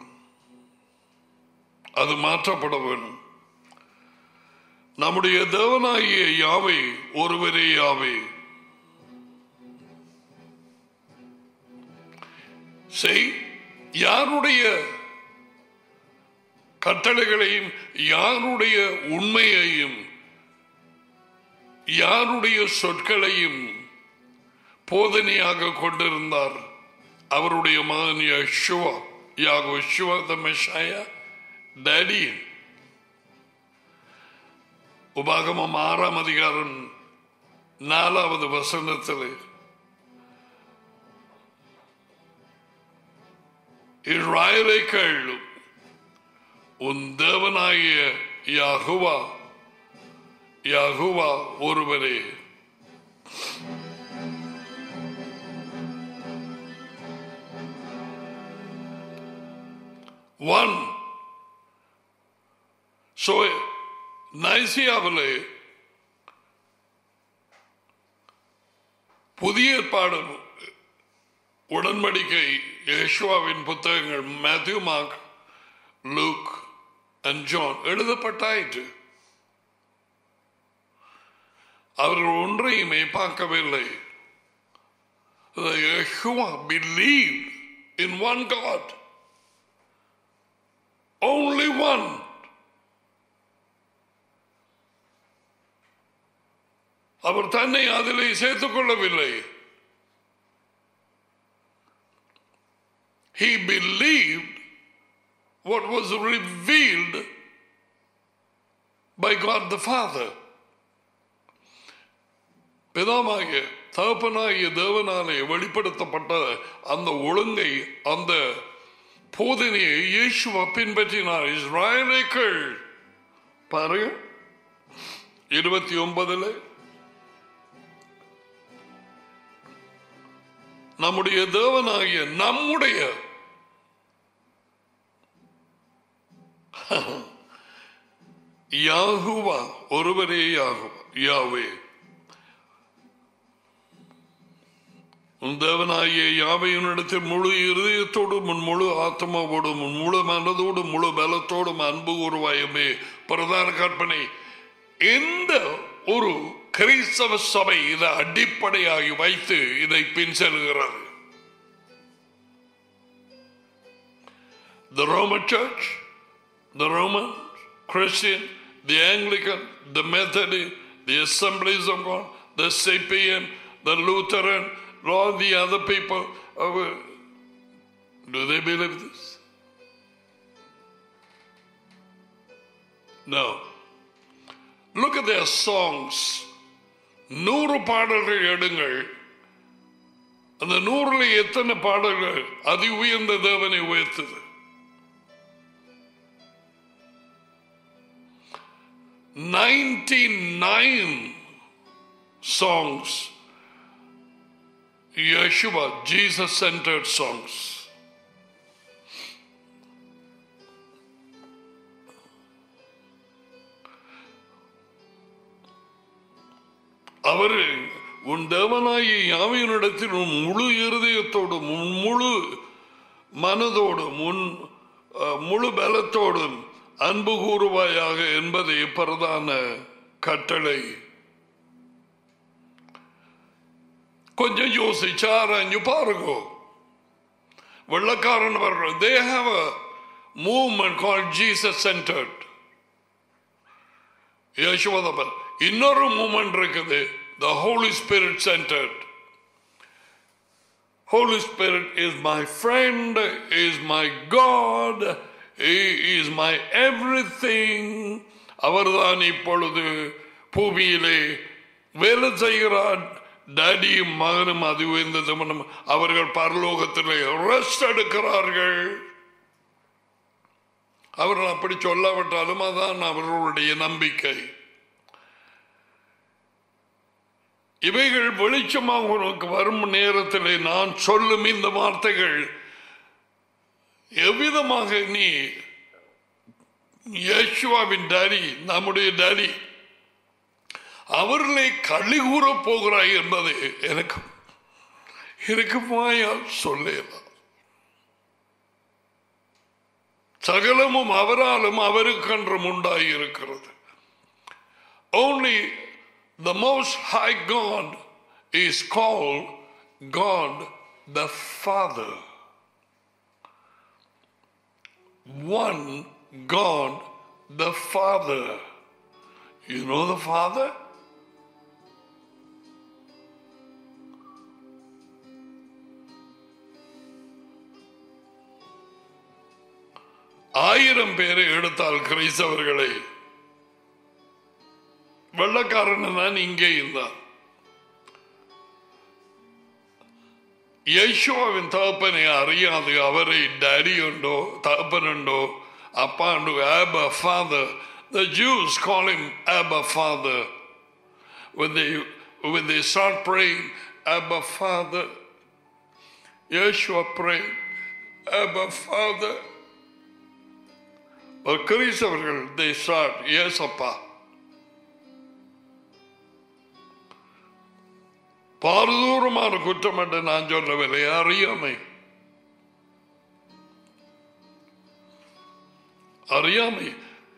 அது மாற்றப்பட வேண்டும் நம்முடைய தேவனாகிய யாவை ஒருவரே யாவை செய் யாருடைய கட்டளைகளையும் யாருடைய உண்மையையும் யாருடைய சொற்களையும் போதனையாக கொண்டிருந்தார் அவருடைய மகன் யஷுவா யாகோ ஷுவா த மெஷாயா டேடி உபாகமம் ஆறாம் அதிகாரம் நாலாவது வசனத்தில் இஸ்ராயலை கேளு உன் தேவனாகிய யாகுவா யாகுவா ஒருவரே ஒன் ஸோ நைசியாவில் புதிய ஏற்பாடு உடன்படிக்கை யேசுவாவின் புத்தகங்கள் Matthew Mark Luke and John எழுதப்பட்டாயிற்று அவர்கள் ஒன்றையுமே பார்க்கவில்லை Yeshua believed in one God. Only one. அவர் தன்னை அதிலே சேர்த்துக் கொள்ளவில்லை He believed what was revealed by God the Father. பிதாமாகிய தகப்பனாகிய தேவனாலே வெளிப்படுத்தப்பட்ட அந்த ஒழுங்கை அந்த போதனையை இயேசுவ பின்பற்றினார் இஸ்ராயலேக்கள் பாருங்க இருபத்தி ஒன்பதுல நம்முடைய தேவனாகிய நம்முடைய யாகுவா ஒருவரே யாகுவா யாவே உன் தேவனாகிய யாவையினிடத்தில் முழு இருதயத்தோடும் உன் முழு ஆத்மாவோடும் உன் முழு மனதோடும் முழு பலத்தோடும் அன்பு உருவாயுமே பிரதான கற்பனை எந்த ஒரு கிறிஸ்தவ சபை இதை அடிப்படையாகி வைத்து இதை பின் செல்கிறது The Roman Church, the Roman Christian, the Anglican, the Methodist, the Assemblies of God, the Sapien, the Lutheran, all the other people. uh, Do they believe this? No. Look at their songs. நூறு பாடல்கள் எடுங்கள் அந்த நூறுல எத்தனை பாடல்கள் அதி உயர்ந்த தேவனை உயர்த்தது ninety nine songs Yeshua, Jesus centered songs. அவர் உன் தேவனாகிய யாவையினிடத்தில் உன் முழு இருதயத்தோடும் உன் முழு மனதோடும் உன் அஹ், முழு பலத்தோடும் அன்பு கூறுவாயாக என்பதே பிரதான கட்டளை கொஞ்சம் யோசிச்சு ஆராய்ஞ்சு பாருங்க வெள்ளக்காரன் அவர்கள் they have a movement call Jesus centered யசோதபன் இன்னொரு மூமெண்ட் இருக்குது the Holy Spirit centered Holy Spirit is my friend, is my God, He is my everything. அவர்தான் இப்பொழுது பூமியிலே வேலை செய்கிறார் டேடியும் மகனும் அது உயர்ந்த தமனும் அவர்கள் பரலோகத்திலே ரெஸ்ட் எடுக்கிறார்கள் அவர்கள் அப்படி சொல்லாவிட்டாலும் அதான் அவர்களுடைய நம்பிக்கை இவைகள் வெளிச்சமாக உனக்கு வரும் நேரத்தில் நான் சொல்லும் இந்த வார்த்தைகள் எவ்விதமாக நீ யேசுவாவின் டாடி நம்முடைய டாடி அவர்களை களி கூற போகிறாய் என்பது எனக்கு எனக்கு வாயால் சொல்லலாம் சகலமும் அவராலும் அவருக்கன்றும் உண்டாகி இருக்கிறது only the most high God is called God the Father. One God the Father. You know the Father? ஆயிரம் பேரை எடுத்தால் கிறிஸ்தவர்களை வெள்ளக்காரன் தான் இங்கே இருந்தான் யேசுவாவின் தகப்பனை அறியாது அவரை டேடி உண்டோ தகப்பன் உண்டோ அப்பா உண்டோ Abba Father the Jews call him Abba Father when they when they start praying Abba Father Yeshua prayed Abba Father ஒரு கிறிஸ்தவர்கள் they start yes அப்பா பாரதூரமான குற்றம் என்று நான் சொல்லவில்லை அறியாமை அறியாமை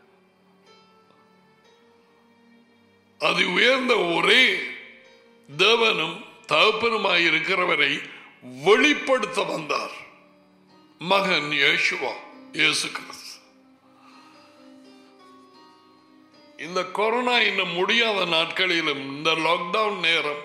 அது உயர்ந்த ஒரே தேவனும் தகப்பனுமாய் இருக்கிறவரை வெளிப்படுத்த வந்தார் மகன் யேசுவா இயேசு கிறிஸ்து இந்த கொரோனா இன்னும் முடியாத நாட்களிலும் இந்த லாக்டவுன் நேரம்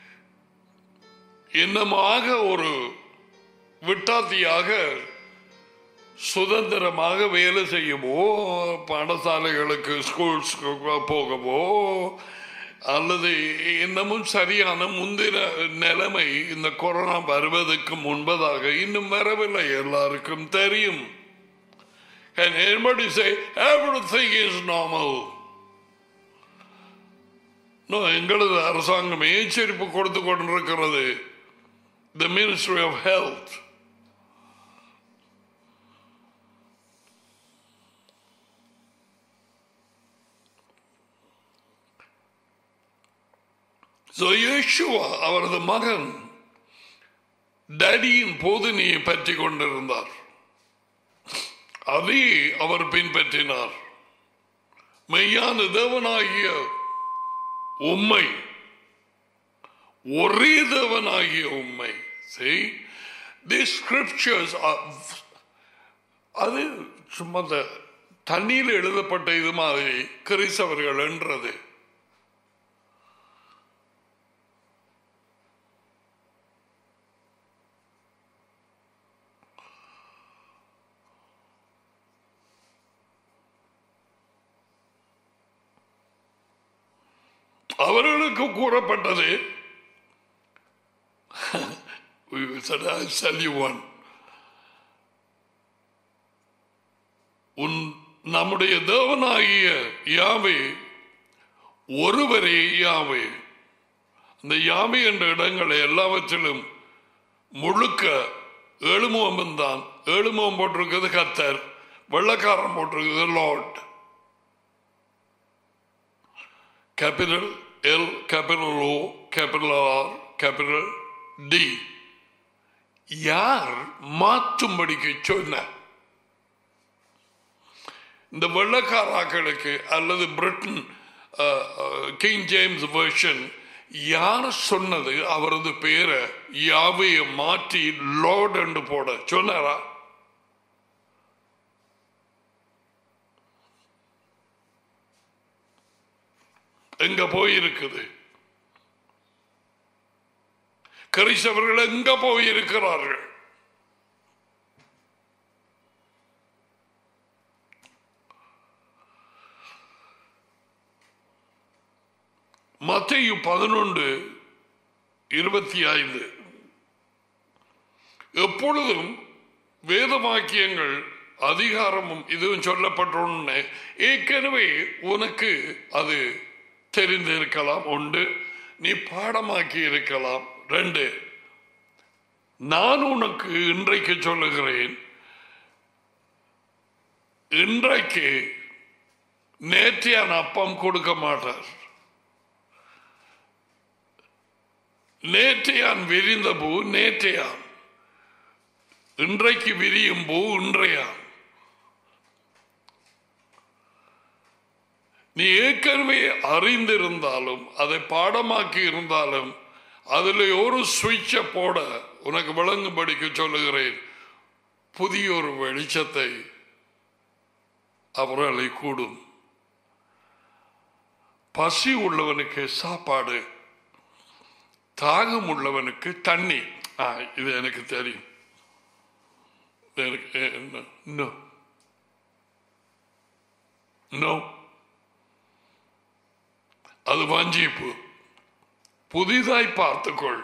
இன்னமாக ஒரு விட்டாத்தியாக சுதந்திரமாக வேலை செய்யவோ பாடசாலைகளுக்கு ஸ்கூல்ஸ்க்கு போகவோ அல்லது இன்னமும் சரியான முந்தின நிலைமை இந்த கொரோனா வருவதற்கு முன்பதாக இன்னும் வரவில்லை எல்லாருக்கும் தெரியும் And everybody say everything is normal. No, எங்களது அரசாங்கம் எச்சரிப்பு கொடுத்து கொண்டிருக்கிறது the ministry of health So Yeshua அவரது மகன் டேடியின் போதனையை பற்றி கொண்டிருந்தார் அதை அவர் பின்பற்றினார் மெய்யான தேவனாகிய உண்மை ஒரே தேவனாகிய உண்மை See, these scriptures are அது சும்மா இந்த தண்ணீர் எழுதப்பட்ட இது மாதிரி கிறிஸ்தவர்கள் என்றது அவர்களுக்கு கூறப்பட்டது We said, I'll tell you one. உன் நம்முடைய தேவனாகிய யாவே ஒருவரே யாவே அந்த யாவே என்ற இடங்களை எல்லாவற்றிலும் முழுக்க ஏழுமுகம் தான் ஏழுமுகம் போட்டிருக்கிறது கத்தர் வெள்ளக்காரன் போட்டிருக்கிறது Lord capital L capital O capital R capital T யார் மாற்றும்படிக்கு சொன்ன இந்த வெள்ளக்காராக்களுக்கு அல்லது பிரிட்டன் கிங் ஜேம்ஸ் வெர்ஷன் யார் சொன்னது அவரது பேரை யாவையை மாற்றி லார்ட் என்று போட சொன்னாரா எங்க போயிருக்குது கிறிஸ்தவர்கள் எங்க போயிருக்கிறார்கள் மத்தையு பதினொன்று இருபத்தி ஐந்து எப்பொழுதும் வேதவாக்கியங்கள் அதிகாரமும் இதுவும் சொல்லப்பட்டோன்னு ஏற்கனவே உனக்கு அது தெரிந்திருக்கலாம் உண்டு நீ பாடமாக்கி இருக்கலாம் ரெண்டு நான் உனக்கு இன்றைக்கு சொல்லுகிறேன் இன்றைக்கு நேற்றையான அப்பம் கொடுக்க மாட்டார் நேற்றையான் விரிந்த பூ நேற்றையான் இன்றைக்கு விரியும் பூ இன்றையான் நீ ஏற்கனவே அறிந்திருந்தாலும் அதை பாடமாக்கி இருந்தாலும் அதில் ஒரு சுவிட்சை போட உனக்கு விளங்கும்படிக்கு சொல்லுகிறேன் புதிய ஒரு வெளிச்சத்தை அவர்களை கூடும் பசி உள்ளவனுக்கு சாப்பாடு தாகம் உள்ளவனுக்கு தண்ணி ஆ, இது எனக்கு தெரியும் எனக்கு நோ நோ அது வஞ்சிப்பு புதிதாய் பார்த்துக்கொள்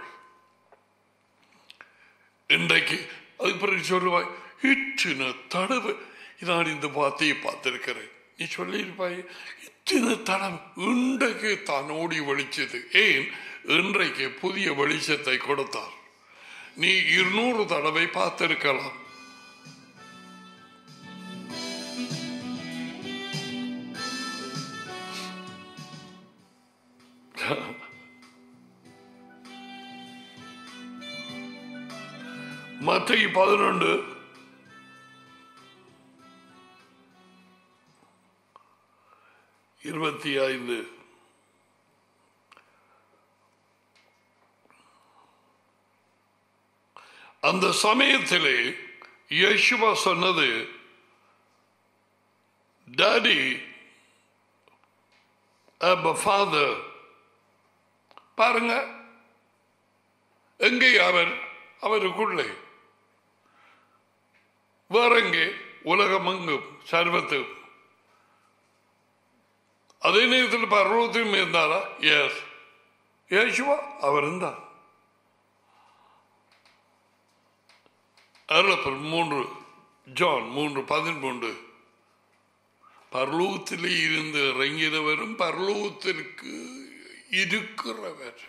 இன்றைக்கு அது பிறகு சொல்லுவாய் இச்சின தடவை நான் இந்த வார்த்தையை பார்த்திருக்கிறேன் நீ சொல்லியிருப்பாய் இத்தனை தடவை இன்றைக்கு தான் ஓடி வெளிச்சது ஏன் இன்றைக்கு புதிய வெளிச்சத்தை கொடுத்தார் நீ இருநூறு தடவை பார்த்திருக்கலாம் மத்திய பதினொன்று இருபத்தி ஐந்து அந்த சமயத்திலே யேசுவா சொன்னது டாடி Abba Father. பாருங்க எங்கே அவர் அவருக்குள்ளே வேறெங்கே உலகமெங்கும் சர்வத்தும் அதே நேரத்தில் பர்வத்தையும் இருந்தாரா எஸ் யேசுவா அவர் இருந்தார் அருளப்பர் மூன்று ஜான் மூன்று பதிமூன்று பரலோகத்திலே இருந்து இறங்கினவரும் பரலோகத்திற்கு இருக்கிறவர்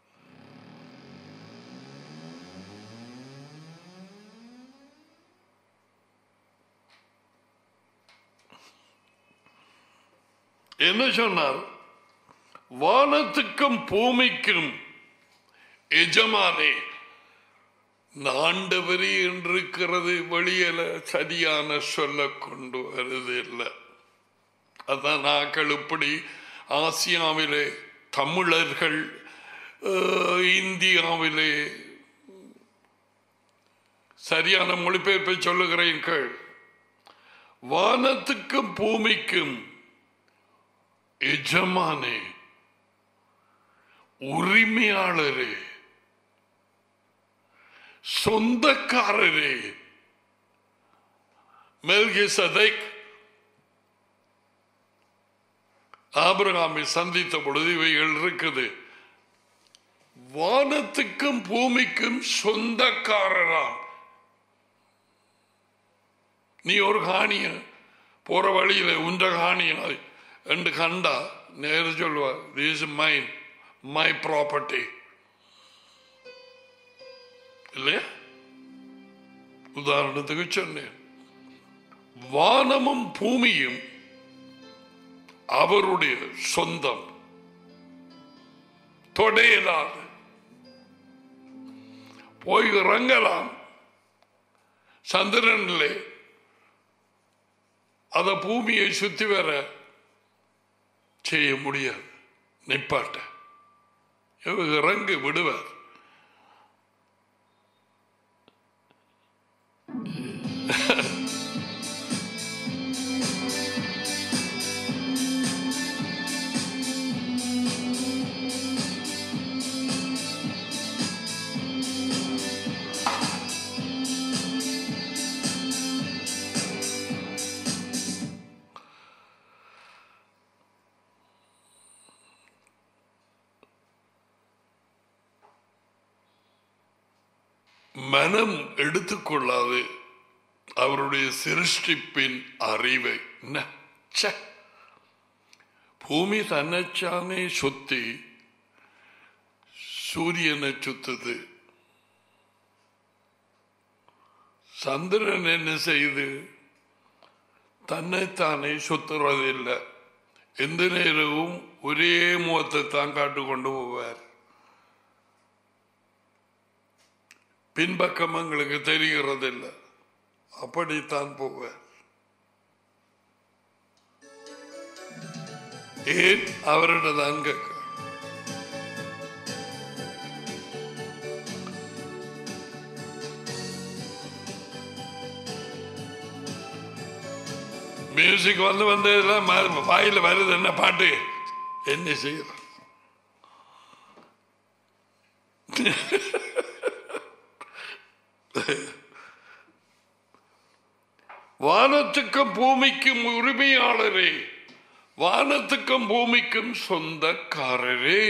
என்ன சொன்னார் வானத்துக்கும் பூமிக்கும் எஜமானே நாண்டவரே என்றிருக்கிறது வெளியில சரியான சொல்ல கொண்டு வருது இல்லை அதான் நாக்கள் இப்படி ஆசியாவிலே தமிழர்கள் அஹ், இந்தியாவிலே சரியான மொழிபெயர்ப்பை சொல்லுகிறேன் கேள் வானத்துக்கும் பூமிக்கும் எஜமானே உரிமையாளரே சொந்தக்காரரே மெல்கி சதைக் ஆபிரகாமை சந்தித்த பொழுது இவைகள் இருக்குது வானத்துக்கும் பூமிக்கும் சொந்தக்காரராம் நீ ஒரு காணிய போற வழியில உண்ட காணியாய் என்று கண்டா நேர சொல்லுவா திஸ் மைன் மை ப்ராப்பர்ட்டி இல்லையா உதாரணத்துக்கு சொன்னேன் வானமும் பூமியும் அவருடைய சொந்தம் தொடையலாது போய் இறங்கலாம் சந்திரனிலே அத பூமியை சுத்தி வர செய்ய முடியாது நிப்பாட்ட இவங்க இறங்கி விடுவார் மனம் எடுத்துக்கொள்ளாது அவருடைய சிருஷ்டிப்பின் அறிவை என்ன? ச்சே. பூமி தன்னைச்சானே சுத்தி சூரியனை சுத்துது சந்திரன் என்ன செய்யுது தன்னைத்தானே சுத்துறதில்லை எந்த நேரமும் ஒரே முகத்தை தான் காட்டு கொண்டு போவார் பின்பக்கம் எங்களுக்கு தெரிகிறதில்லை அப்படித்தான் போவார் ஏன் அவரிடதான் கேட்க மியூசிக் வந்து வந்து இதெல்லாம் ம- வாயில வருது என்ன பாட்டு என்ன செய்யறோம் வானத்துக்கும் பூமிக்கும் உரிமையாளரே வானத்துக்கும் பூமிக்கும் சொந்தக்காரரே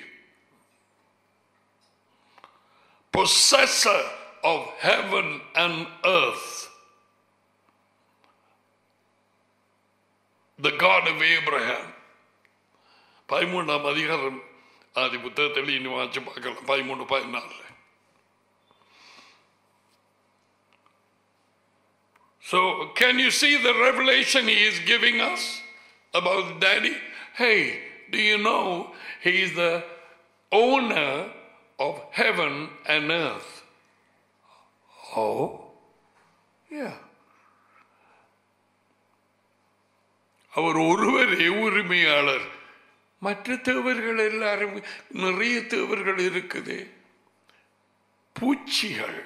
possessor of heaven and earth the God of Abraham பதிமூன்றாம் அதிகாரம் ஆதி புத்தகத்தில் இனி வாச்சு பார்க்கலாம் பதிமூணு பதினாலு So, can you see the revelation he is giving us about daddy? Hey, do you know he is the owner of heaven and earth? Oh, yeah. அவர் ஒருவரே உரிமையாளர் மற்ற தேவர்கள் எல்லாரும் நிறைய தேவர்கள் இருக்குது பூச்சிகள்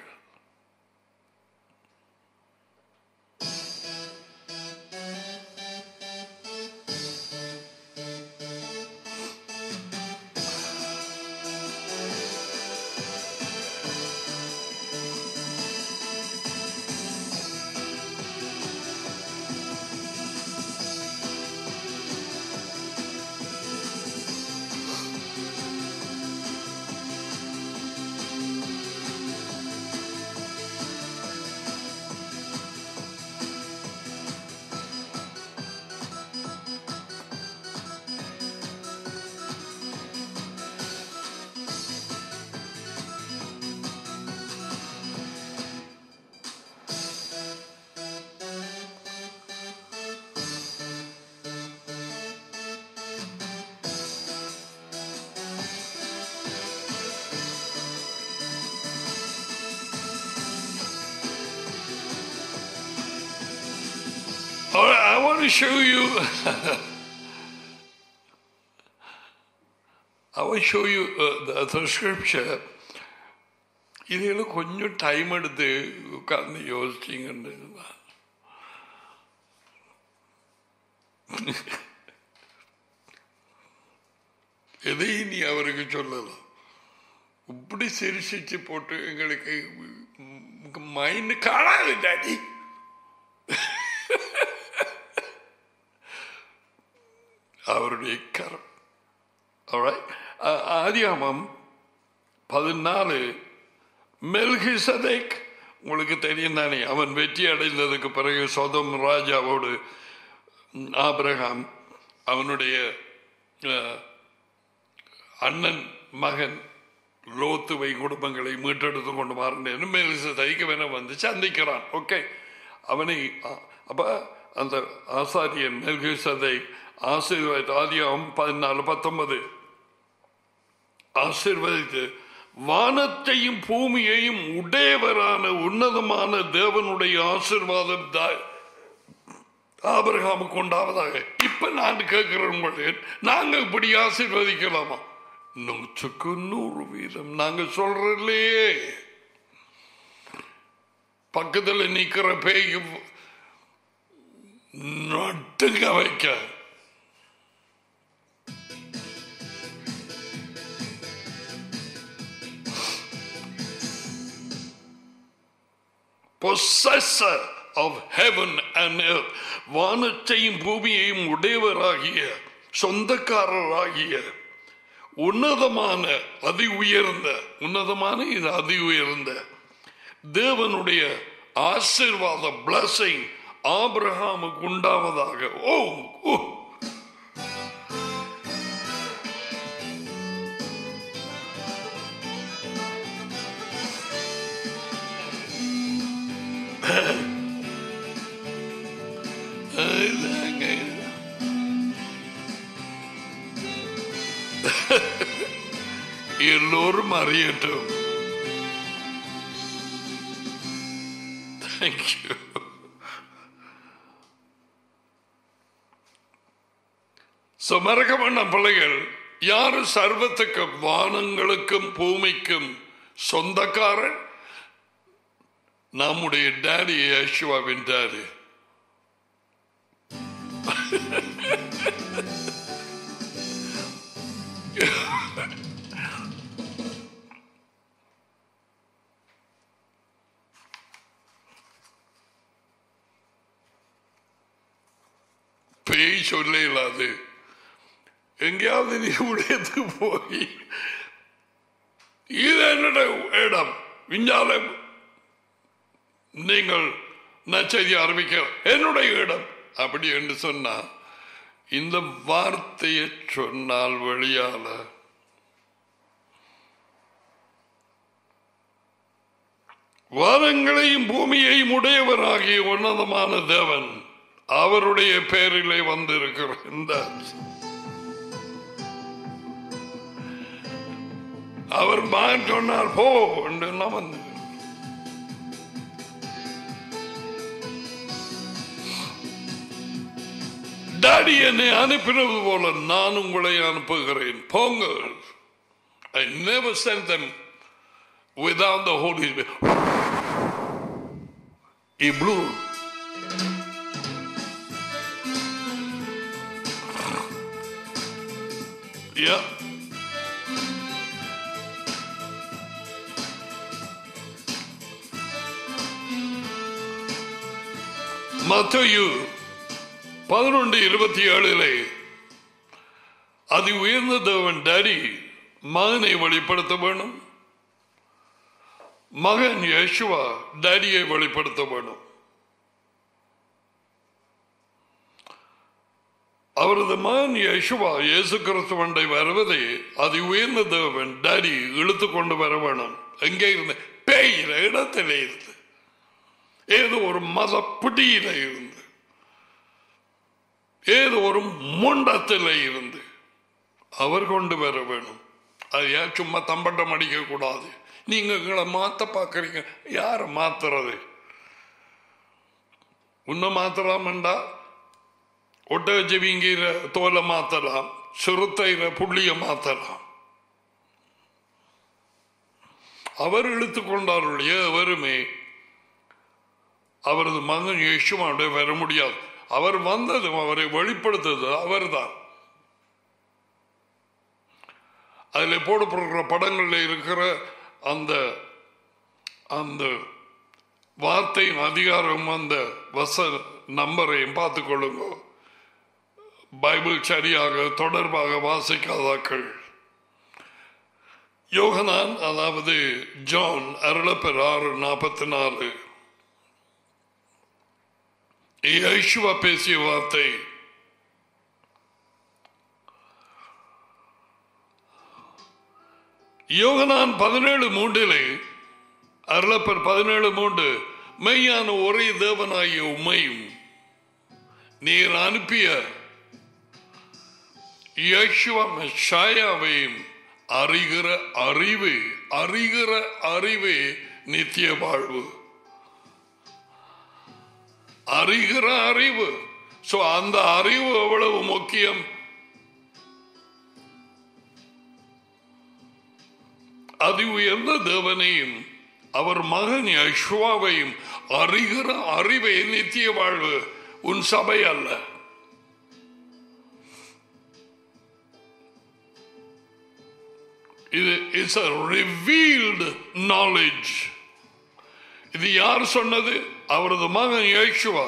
want to show you. I will show you uh, the, the scripture. இதுல கொஞ்சம் டைம் எடுத்து உட்கார்ந்து யோசிச்சிங்கன்னு எதையும் நீ அவருக்கு சொல்லலாம் இப்படி சிரிச்சிச்சு போட்டு எங்களுக்கு மைண்ட் காணாது டாடி அவருடைய கரம் Alright? ஆ- ஆதியாமம் பதினாலு மெல்கிசதேக் உங்களுக்கு தெரியும் தானே அவன் வெற்றி அடைந்ததுக்கு பிறகு சொதம் ராஜாவோடு ம், ஆபிரகாம் அவனுடைய அஹ், அண்ணன் மகன் லோத்துவை குடும்பங்களை மீட்டெடுத்து கொண்டு மாறினேன் மெல்கிசதைக்கு வேண வந்து சந்திக்கிறான் ஓகே அவனை அ- அப்ப அந்த ஆசாரியன் மெல்கிசதை ஆசீர்வாத ஆதியாகம் பதினாலு பத்தொன்பது ஆசிர்வதித்து வானத்தையும் பூமியையும் உடையவரான உன்னதமான தேவனுடைய ஆசிர்வாதம் தான் ஆபிரகாமுக்கு உண்டாவதாக இப்ப நான் கேட்கிறேன் உங்களை நாங்க இப்படி ஆசீர்வதிக்கலாமா நூற்றுக்கு நூறு வீதம் நாங்க சொல்றதுலயே பக்கத்துல நிக்கிற பேய்க்கு நட்டுங்க வைக்க possessor of heaven and earth வானத்தையும் பூமியையும் உடையவராகிய சொந்தக்காரராகிய உன்னதமான அதி உயர்ந்த உன்னதமான இது அதி உயர்ந்த தேவனுடைய ஆசீர்வாத blessing ஆபிரகாமுக்கு உண்டாவதாக ஓ ஓ அதுதாங்க. எல்லோரும் அறியட்டும் தேங்க்யூ ஸோ மறக்க வேண்டாம் பிள்ளைகள் யாரு சர்வத்துக்கு வானங்களுக்கும் பூமிக்கும் சொந்தக்காரன் நம்முடைய டேடி யேசுவாவின் டேடி பேய் சொல்ல இல்லாது எங்கேயாவது நீ உடையத்துக்கு போய் இது என்னோட இடம் விஞ்ஞான நீங்கள் நச்செய்தி ஆரம்பிக்க என்னுடைய இடம் அப்படி என்று சொன்னா இந்த வார்த்தையை சொன்னால் வழியால வானங்களையும் பூமியையும் உடையவராகிய உன்னதமான தேவன் அவருடைய பேரிலே வந்திருக்கிற இந்த அவர் மகன் சொன்னார் போ என்று நான் வந்து டாடி என்னை அனுப்பினது போல நான் உங்களை அனுப்புகிறேன் போங்கள் I never sent them without the Holy Spirit. He blew. Yeah. மத்தேயு பதினொன்று இருபத்தி ஏழிலே அதி உயர்ந்த தேவன் டாடி மகனை வெளிப்படுத்த வேணும் மகன் யேசுவா டாடியை வெளிப்படுத்த வேணும் அவரது மகன் யேசுவா இயேசு கிறிஸ்துவண்டை வருவதை அதி உயர்ந்த தேவன் டாடி இழுத்து கொண்டு வர வேணும் எங்கே இருந்து பேயில இடத்திலே இருந்து ஏதோ ஒரு மத பிடியில இருந்து ஏதோ ஒரு முண்டத்தில் இருந்து அவர் கொண்டு வர வேணும் அது ஏன் சும்மா தம்பட்டம் அடிக்க கூடாது நீங்க எங்களை மாத்த பாக்குறீங்க யார மாத்துறது உன்னை மாத்தலாமண்டா ஒட்டகச்சிவிங்கிற தோலை மாத்தலாம் சிறுத்தையில புள்ளிய மாத்தலாம் அவர் இழுத்து கொண்டாருடைய எவருமே அவரது மகன் யேசுவோட வர முடியாது அவர் வந்ததும் அவரை வெளிப்படுத்தது அவர்தான் அதில் போடப்படுகிற படங்களில் இருக்கிற அந்த அந்த வார்த்தையின் அதிகாரம் அந்த வச நம்பரையும் பார்த்துக் கொள்ளுங்க பைபிள் சரியாக தொடர்பாக வாசிக்காதாக்கள் யோகனான் அதாவது ஜான் அருளப்பெர் ஆறு நாற்பத்தி நாலு யேசுவா பேசிய வார்த்தை யோகனான் பதினேழு மூன்றிலே அருளப்பர் பதினேழு மூன்று மெய்யான ஒரே தேவனாகிய உண்மையும் நீர் அனுப்பிய யேசுவ மெஷாயாவையும் அறிகிற அறிவு அறிகிற அறிவு நித்திய வாழ்வு அறிகிற அறிவு சோ அந்த அறிவு எவ்வளவு முக்கியம் அதி உயர்ந்த தேவனையும் அவர் மகன் யஷ்வாவையும் அறிகிற அறிவை நித்திய வாழ்வு உன் சபை அல்ல இது இட்ஸ் a revealed knowledge இது யார் சொன்னது அவரது மகன் யேசுவா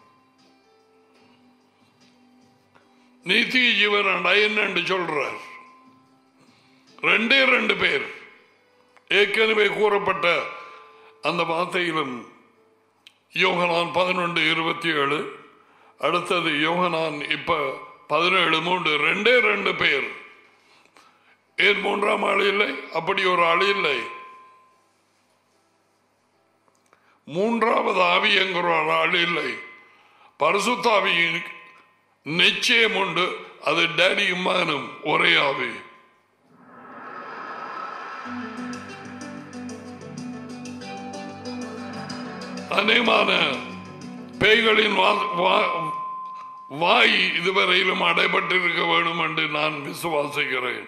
நித்திய ஜீவன் என்னன்னு சொல்றார் ரெண்டே ரெண்டு பேர் ஏற்கனவே கூறப்பட்ட அந்த வார்த்தையிலும் யோகனான் பதினொன்று இருபத்தி ஏழு அடுத்தது யோகனான் இப்ப பதினேழு மூன்று ரெண்டே ரெண்டு பேர் ஏன் மூன்றாம் ஆள் இல்லை அப்படி ஒரு ஆள் இல்லை மூன்றாவது ஆவி என்கிற ஒரு ஆள் இல்லை பரிசுத்தாவியின் நிச்சயம் உண்டு அது டேடியும் மகனும் ஒரே ஆவி அநேகமான பேய்களின் வா- வா- வாய் இதுவரையிலும் அடைபட்டிருக்க வேண்டும் என்று நான் விசுவாசிக்கிறேன்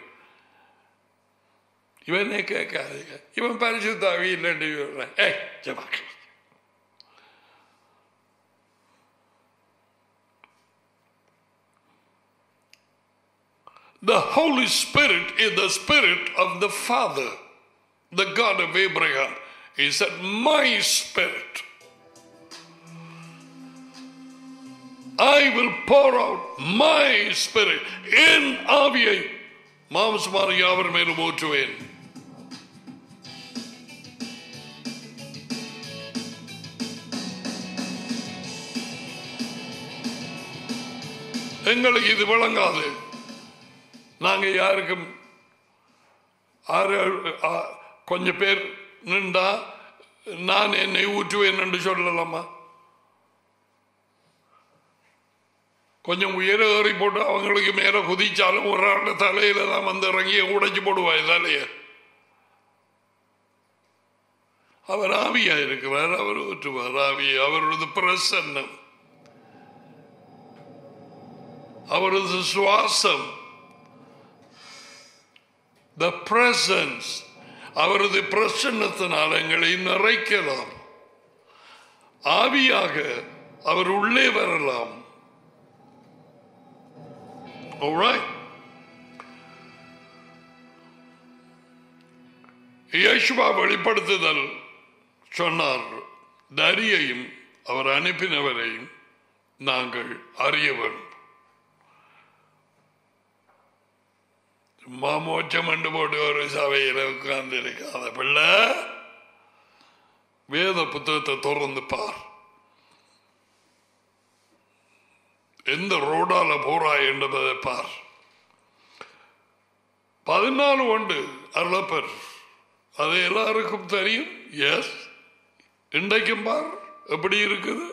இவனே கேட்காதீங்க இவன் பரிசுத்தாவி இல்லைன்னு சொல்றேன். ஏய் ஜெபம். The Holy Spirit is the Spirit of the Father, the God of Abraham. He said, My Spirit. I will pour out my Spirit in ஆவியை மாம்சமான யாவர் மேலும் ஊற்றுவேன் எங்களுக்கு இது விளங்காது நாங்க யாருக்கும் ஆறு ஆ- கொஞ்சம் பேர் நின்றா நான் என்னை ஊற்றுவேன் என்று சொல்லலாமா கொஞ்சம் உயர ஏறி போட்டு அவங்களுக்கு மேல குதிச்சாலும் ஒரு ஆள் தலையில தான் வந்து இறங்கி உடைச்சு போடுவாய் தலைய அவர் ஆவியா இருக்கிறார் அவர் ஊற்றுவார் ஆவி அவரது பிரசன்னம் அவரது சுவாசம் த பிரசன்ஸ் அவரது பிரசன்னத்தினால் எங்களை நிறைக்கலாம் ஆவியாக அவர் உள்ளே வரலாம் Alright. இயேசுவா வெளிப்படுத்துதல் சொன்னார் தரியையும் அவர் அனுப்பினவரையும் நாங்கள் அறிய வேண்டும் சும்மா மோச்சம் கண்டு போட்டு ஒரு சபையில் உட்கார்ந்து இருக்காத பிள்ளை வேத புத்தகத்தை திறந்து பார் எந்த ரோடால போறாய் என்பதை பார் பதினாலு உண்டு அருளப்பர் அது எல்லாருக்கும் தெரியும் எஸ் இன்றைக்கும் பார் எப்படி இருக்குது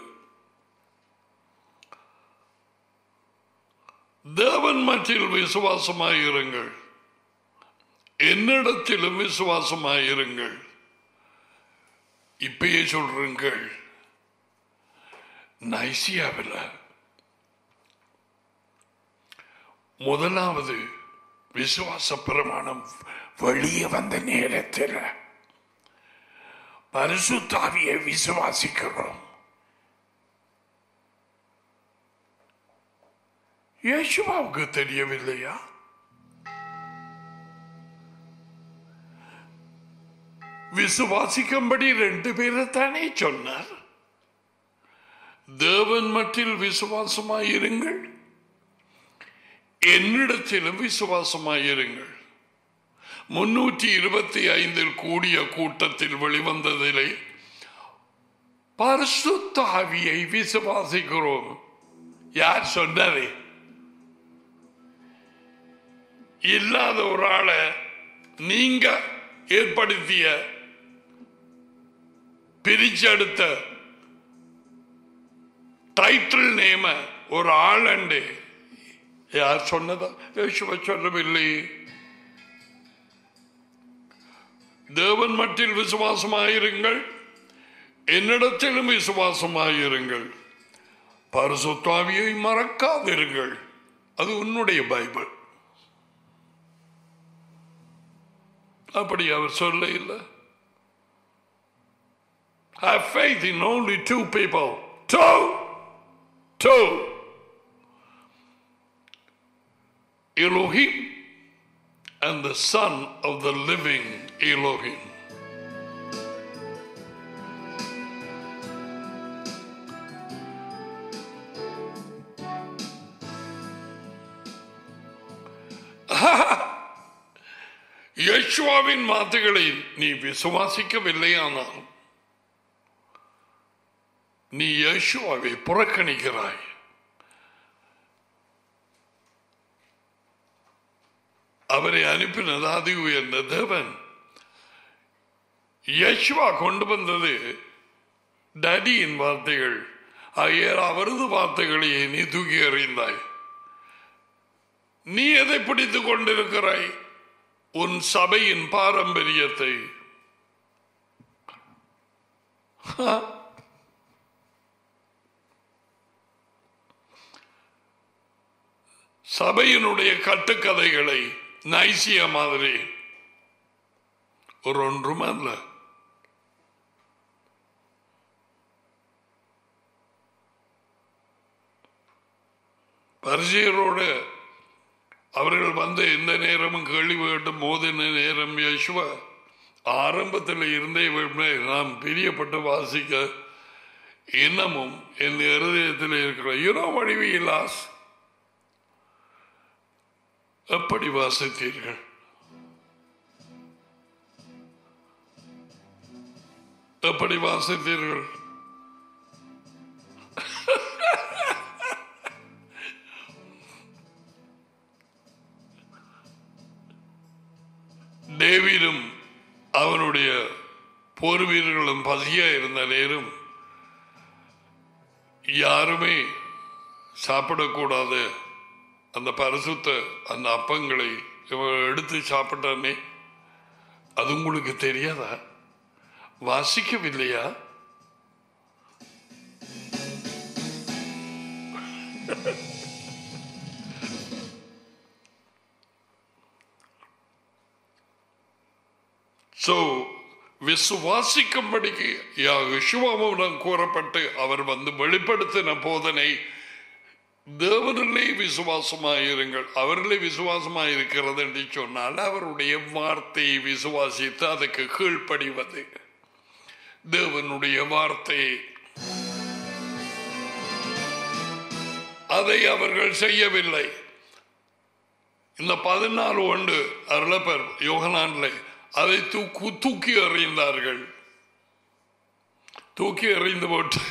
தேவன் மற்றில் விசுவாசமாயிருங்கள் என்னிடத்திலும் விசுவாசமாயிருங்கள் இப்பயே சொல்றீங்கள் நைசியாவில் முதலாவது விசுவாச பிரமாணம் வெளியே வந்த நேரத்தில் பரிசுத்தாவியை விசுவாசிக்கிறோம் இயேசுவாவுக்கு தெரியவில்லையா விசுவாசிக்கும்படி ரெண்டு பேரை தானே சொன்னார் தேவன் மட்டில் விசுவாசமாயிருங்கள் என்னிடத்திலும் விசுவாசமாயிருங்கள் முன்னூற்றி இருபத்தி ஐந்தில் கூடிய கூட்டத்தில் வெளிவந்ததிலே பரிசுத்தாவியை விசுவாசிக்கிறோம் யார் சொன்னது இல்லாத ஒரு ஆளை நீங்க ஏற்படுத்திய பிரிச்செடுத்த டைட்டில் நேம ஒரு ஆளண்டு யார் சொன்னதா யேசுவ சொல்லவில்லை தேவன் மட்டில் விசுவாசமாயிருங்கள் என்னிடத்திலும் விசுவாசமாயிருங்கள் பரிசுத்தாவியை மறக்காதிருங்கள் அது உன்னுடைய பைபிள் அப்படி அவர் சொல்ல இல்லை Have faith in only two people. Two! Two! Elohim and the Son of the living Elohim. யேசுவாவின் வார்த்தைகளை நீ விசுவாசிக்கவில்லையானால் நீ யேசுவாவை புறக்கணிக்கிறாய் அவரை அனுப்பினது அதி உயர்ந்த தேவன் யேசுவா கொண்டு வந்தது டடியின் வார்த்தைகள் ஐயர் அவரது வார்த்தைகளையே நீ தூக்கி எறிந்தாய் நீ எதை பிடித்துக் கொண்டிருக்கிறாய் உன் சபையின் பாரம்பரியத்தை சபையினுடைய கட்டுக்கதைகளை நைசிய மாதிரி ஒரு ஒன்றும் அல்ல பரிசீலரோடு அவர்கள் வந்து எந்த நேரமும் கேள்வி வேண்டும் மோதின நேரம் யசுவ ஆரம்பத்தில் இருந்தே வேண்டுமே நாம் பிரியப்பட்டு வாசிக்க இன்னமும் என் இருதயத்தில் இருக்கிற யூனோ வடிவிலாஸ் எப்படி வாசித்தீர்கள் எப்படி வாசித்தீர்கள் டேவிடும் அவனுடைய போர் வீரர்களும் பசியா இருந்த நேரம் யாருமே சாப்பிடக்கூடாது அந்த பரிசுத்த அந்த அப்பங்களை இவன் எடுத்து சாப்பிட்டானே அது உங்களுக்கு தெரியாதா வாசிக்கவில்லையா சோ விசுவாசிக்கும்படிக்கு யசுவாவிடம் கூறப்பட்டு அவர் வந்து வெளிப்படுத்தின போதனை தேவனிலே விசுவாசமாயிருங்கள் அவரிலே விசுவாசமாயிருக்கிறது என்று சொன்னால் அவருடைய வார்த்தையை விசுவாசித்து அதுக்கு கீழ்ப்படிவது தேவனுடைய வார்த்தையை அதை அவர்கள் செய்யவில்லை இந்த பதினாலு ஒன்று அருளப்பர் யோகனான்ல அதை தூக்கு தூக்கி எறிந்தார்கள் தூக்கி எறிந்து போட்டு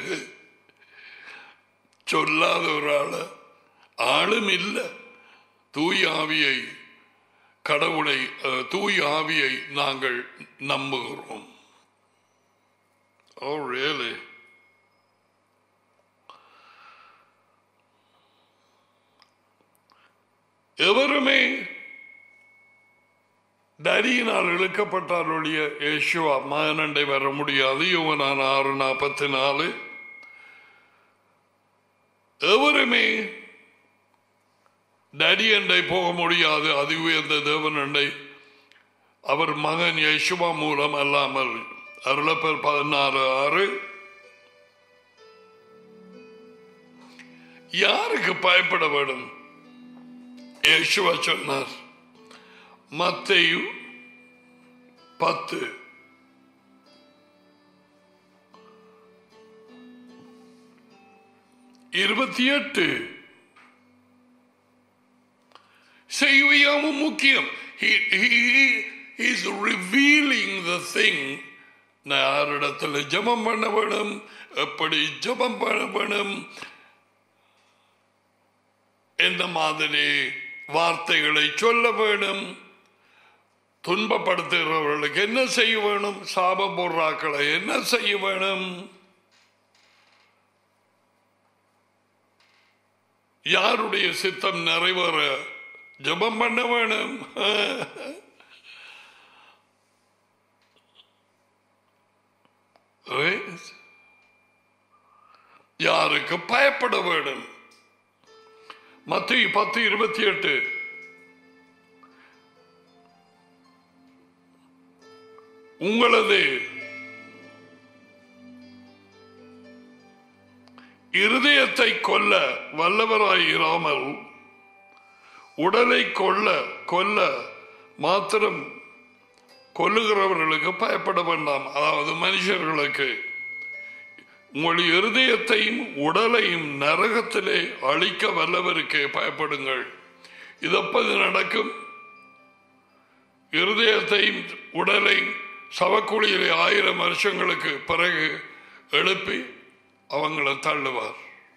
சொல்லாத ஒரு ஆள ஆளும் இல்லை தூய் ஆவியை கடவுளை அஹ், தூய் ஆவியை நாங்கள் நம்புகிறோம் Oh, really? எவருமே தரியினால் இழுக்கப்பட்டால் ஒழிய இயேசுவா மகனண்டை வர முடியாது யுவனான ஆறு நாற்பத்தி நாலு எவருமே டடி அண்டை போக முடியாது அது உயர்ந்த தேவன் அண்டை அவர் மகன் யசுவா மூலம் அல்லாமல் அருளப்பர் பதினாறு ஆறு யாருக்கு பயப்பட வேண்டும் யேசுவா சொன்னார் மத்தையு பத்து இருபத்தி எட்டு செய்வியாமும் முக்கியம் he, he, he is revealing the thing நான் யாரிடத்தில் ஜபம் பண்ண வேணும் எப்படி ஜபம் பண்ண வேணும் எந்த மாதிரி வார்த்தைகளை சொல்ல வேணும் துன்பப்படுத்துகிறவர்களுக்கு என்ன செய்ய வேணும் சாப பொருளாக்களை என்ன செய்ய வேணும் யாருடைய சித்தம் நிறைவேற ஜபம் பண்ண வேணும் Right? யாருக்கு பயப்பட வேண்டும் மத்திய பத்து இருபத்தி எட்டு உங்களது இருதயத்தை கொல்ல வல்லவராய் இராமல் உடலை கொல்ல கொல்ல மாத்திரம் கொல்லுகிறவர்களுக்கு பயப்பட வேண்டாம் அதாவது மனுஷர்களுக்கு உங்கள் இருதயத்தையும் உடலையும் நரகத்திலே அழிக்க வல்லவருக்கு பயப்படுங்கள் இதப்பது நடக்கும் இருதயத்தையும் உடலையும் சவக்குழியிலே ஆயிரம் வருஷங்களுக்கு பிறகு எழுப்பி அவங்களை தள்ளுவார்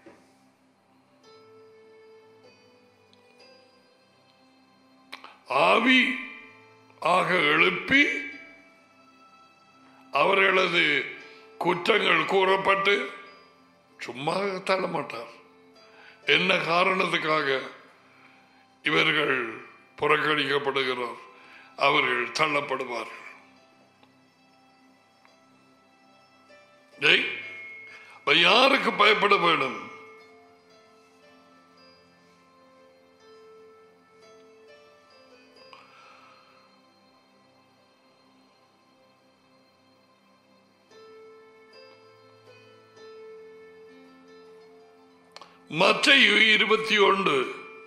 ஆவி ஆக எழுப்பி அவர்களது குற்றங்கள் கூறப்பட்டு சும்மா தள்ள மாட்டார் என்ன காரணத்துக்காக இவர்கள் புறக்கணிக்கப்படுகிறார் அவர்கள் தள்ளப்படுவார்கள் ஏய், அப்ப யாருக்கு பயப்பட வேண்டும் மற்றையு இருபத்தி ஒன்று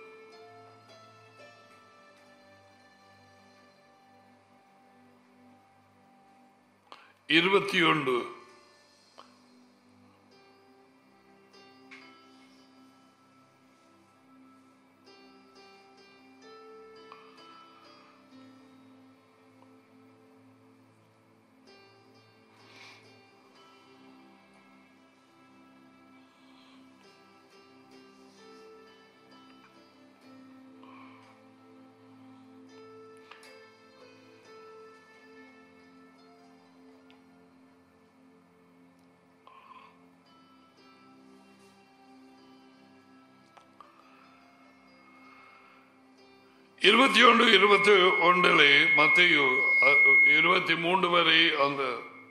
இருபத்தி ஒன்று இருபத்தி ஒன்று இருபத்தி ஒன்றிலே மத்திய இருபத்தி மூன்று வரை அந்த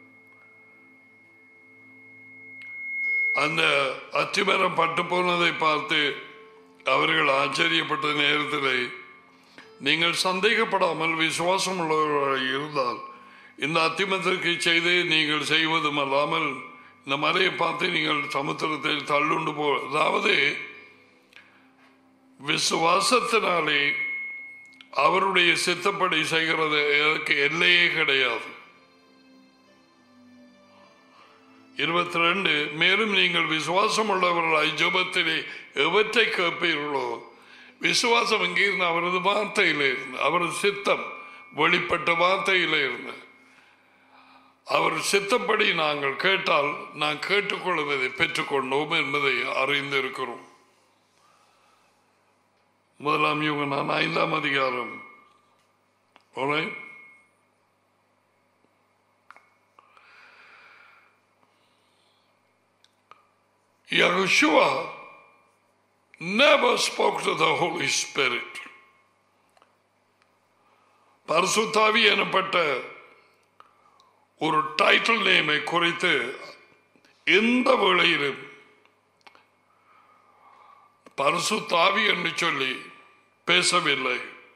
அந்த அத்திமரம் பட்டு போனதை பார்த்து அவர்கள் ஆச்சரியப்பட்ட நேரத்தில் நீங்கள் சந்தேகப்படாமல் விசுவாசம் உள்ளவர்களாக இருந்தால் இந்த அத்திமத்திற்கு செய்து நீங்கள் செய்வதும் அல்லாமல் இந்த மலையை பார்த்து நீங்கள் சமுத்திரத்தில் தள்ளுண்டு போ அதாவது விசுவாசத்தினாலே அவருடைய சித்தப்படி செய்கிறது எனக்கு எல்லையே கிடையாது இருபத்தி ரெண்டு மேலும் நீங்கள் விசுவாசம் உள்ளவர்களாய் ஜபத்திலே எவற்றை கேட்பீர்களோ விசுவாசம் இங்கே இருந்து அவரது வார்த்தையில இருந்து அவரது சித்தம் வெளிப்பட்ட வார்த்தையில இருந்து அவர் சித்தப்படி நாங்கள் கேட்டால் நான் கேட்டுக்கொள்வதை பெற்றுக்கொண்டோம் என்பதை அறிந்திருக்கிறோம் முதலாம் யுக நான் ஐந்தாம் அதிகாரம் Alright? Yahushua never spoke to the Holy Spirit. பரிசுத்தாவி எனப்பட்ட ஒரு டைட்டில் நேமை குறித்து எந்த வேளையிலும் பரிசுத்தாவி என்று சொல்லி பேசவில்லை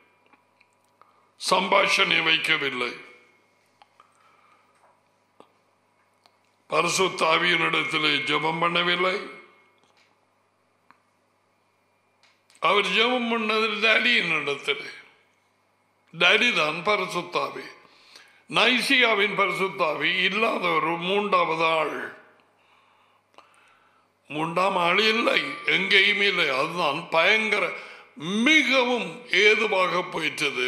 சம்பாஷணை வைக்கவில்லை பரிசுத்தாவியனிடத்தில் ஜெபம் பண்ணவில்லை அவர் ஜெபம் பண்ணது டேடியின் இடத்தில் டேடி தான் பரிசுத்தாவி நைசியாவின் பரிசுத்தாவி இல்லாத ஒரு மூன்றாவது ஆள் மூன்றாம் ஆள் இல்லை எங்கேயும் இல்லை அதுதான் பயங்கர மிகவும் ஏதுவாக போயிட்டது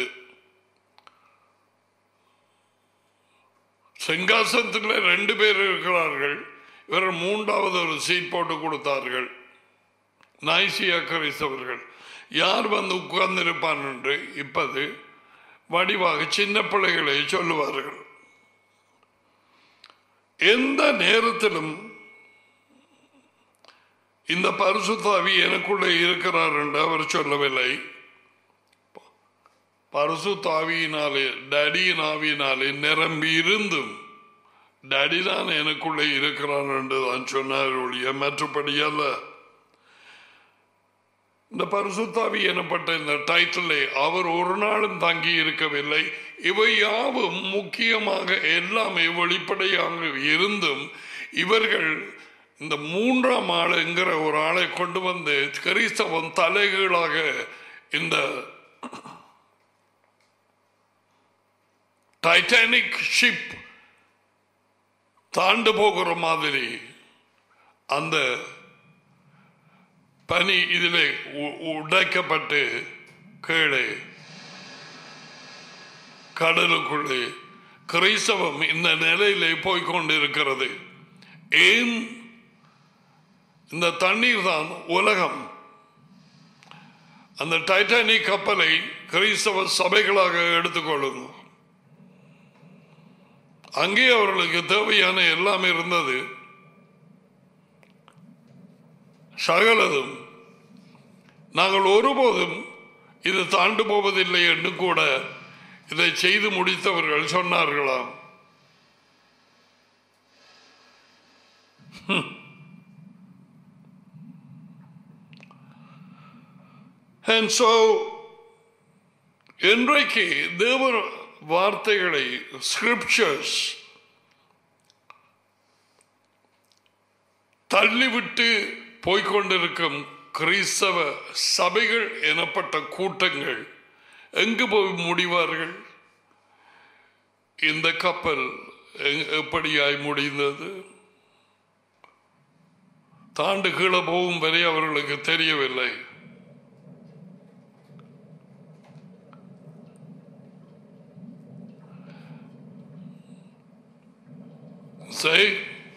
சிங்காசனத்தில் ரெண்டு பேர் இருக்கிறார்கள் இவர் மூன்றாவது ஒரு சீட் போட்டு கொடுத்தார்கள் நாய்சியா கிறிஸ்தவர்கள் யார் வந்து உட்கார்ந்திருப்பான் என்று இப்பது வடிவாக சின்ன பிள்ளைகளை சொல்லுவார்கள் எந்த நேரத்திலும் இந்த பரிசுத்தாவி எனக்குள்ளே இருக்கிறார் என்று அவர் சொல்லவில்லை பரிசுத்தாவியினாலே டடியின் ஆவியினாலே நிரம்பி இருந்தும் டடி தான் எனக்குள்ளே இருக்கிறான் என்று தான் சொன்னார் ஒழிய மற்றபடி அல்ல இந்த பரிசுத்தாவி எனப்பட்ட இந்த டைட்டிலை அவர் ஒரு நாளும் தங்கி இருக்கவில்லை இவை யாவும் முக்கியமாக எல்லாமே வெளிப்படையாக இருந்தும் இவர்கள் இந்த மூன்றாம் ஆளுங்கிற ஒரு ஆளை கொண்டு வந்து கிறிஸ்தவம் தலைகீழாக இந்த டைட்டானிக் ஷிப் தாண்டு போகிற மாதிரி அந்த பனி இதிலே உ- உடைக்கப்பட்டு கீழே கடலுக்குள்ளே கிறிஸ்தவம் இந்த நிலையிலே போய்கொண்டிருக்கிறது ஏன் இந்த தண்ணீர் தான் உலகம் அந்த டைட்டானிக் கப்பலை கிறிஸ்தவ சபைகளாக எடுத்துக்கொள்ளுங்க அங்கே அவர்களுக்கு தேவையான எல்லாம் இருந்தது சகலதும் நாங்கள் ஒருபோதும் இது தாண்டு போவதில்லை என்று கூட இதை செய்து முடித்தவர்கள் சொன்னார்களாம் And so, இன்றைக்கு தேவ வார்த்தைகளை ஸ்கிரிப்சர்ஸ் தள்ளிவிட்டு போய்கொண்டிருக்கும் கிறிஸ்தவ சபைகள் எனப்பட்ட கூட்டங்கள் எங்கு போய் முடிவார்கள் இந்த கப்பல் எ- எப்படியாய் முடிந்தது தாண்டு கீழே போகும் வரை அவர்களுக்கு தெரியவில்லை சரி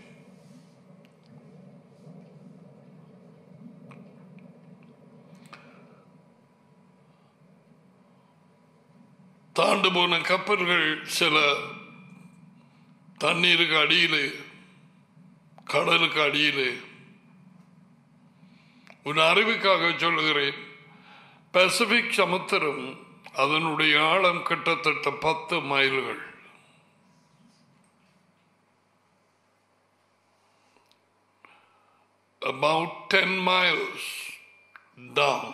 தாண்டு போன கப்பல்கள் சில தண்ணீருக்கு அடியிலே கடலுக்கு அடியிலே உன் அறிவுக்காக சொல்லுகிறேன் பசிபிக் சமுத்திரம் அதனுடைய ஆழம் கிட்டத்தட்ட பத்து மைல்கள் about 10 miles down.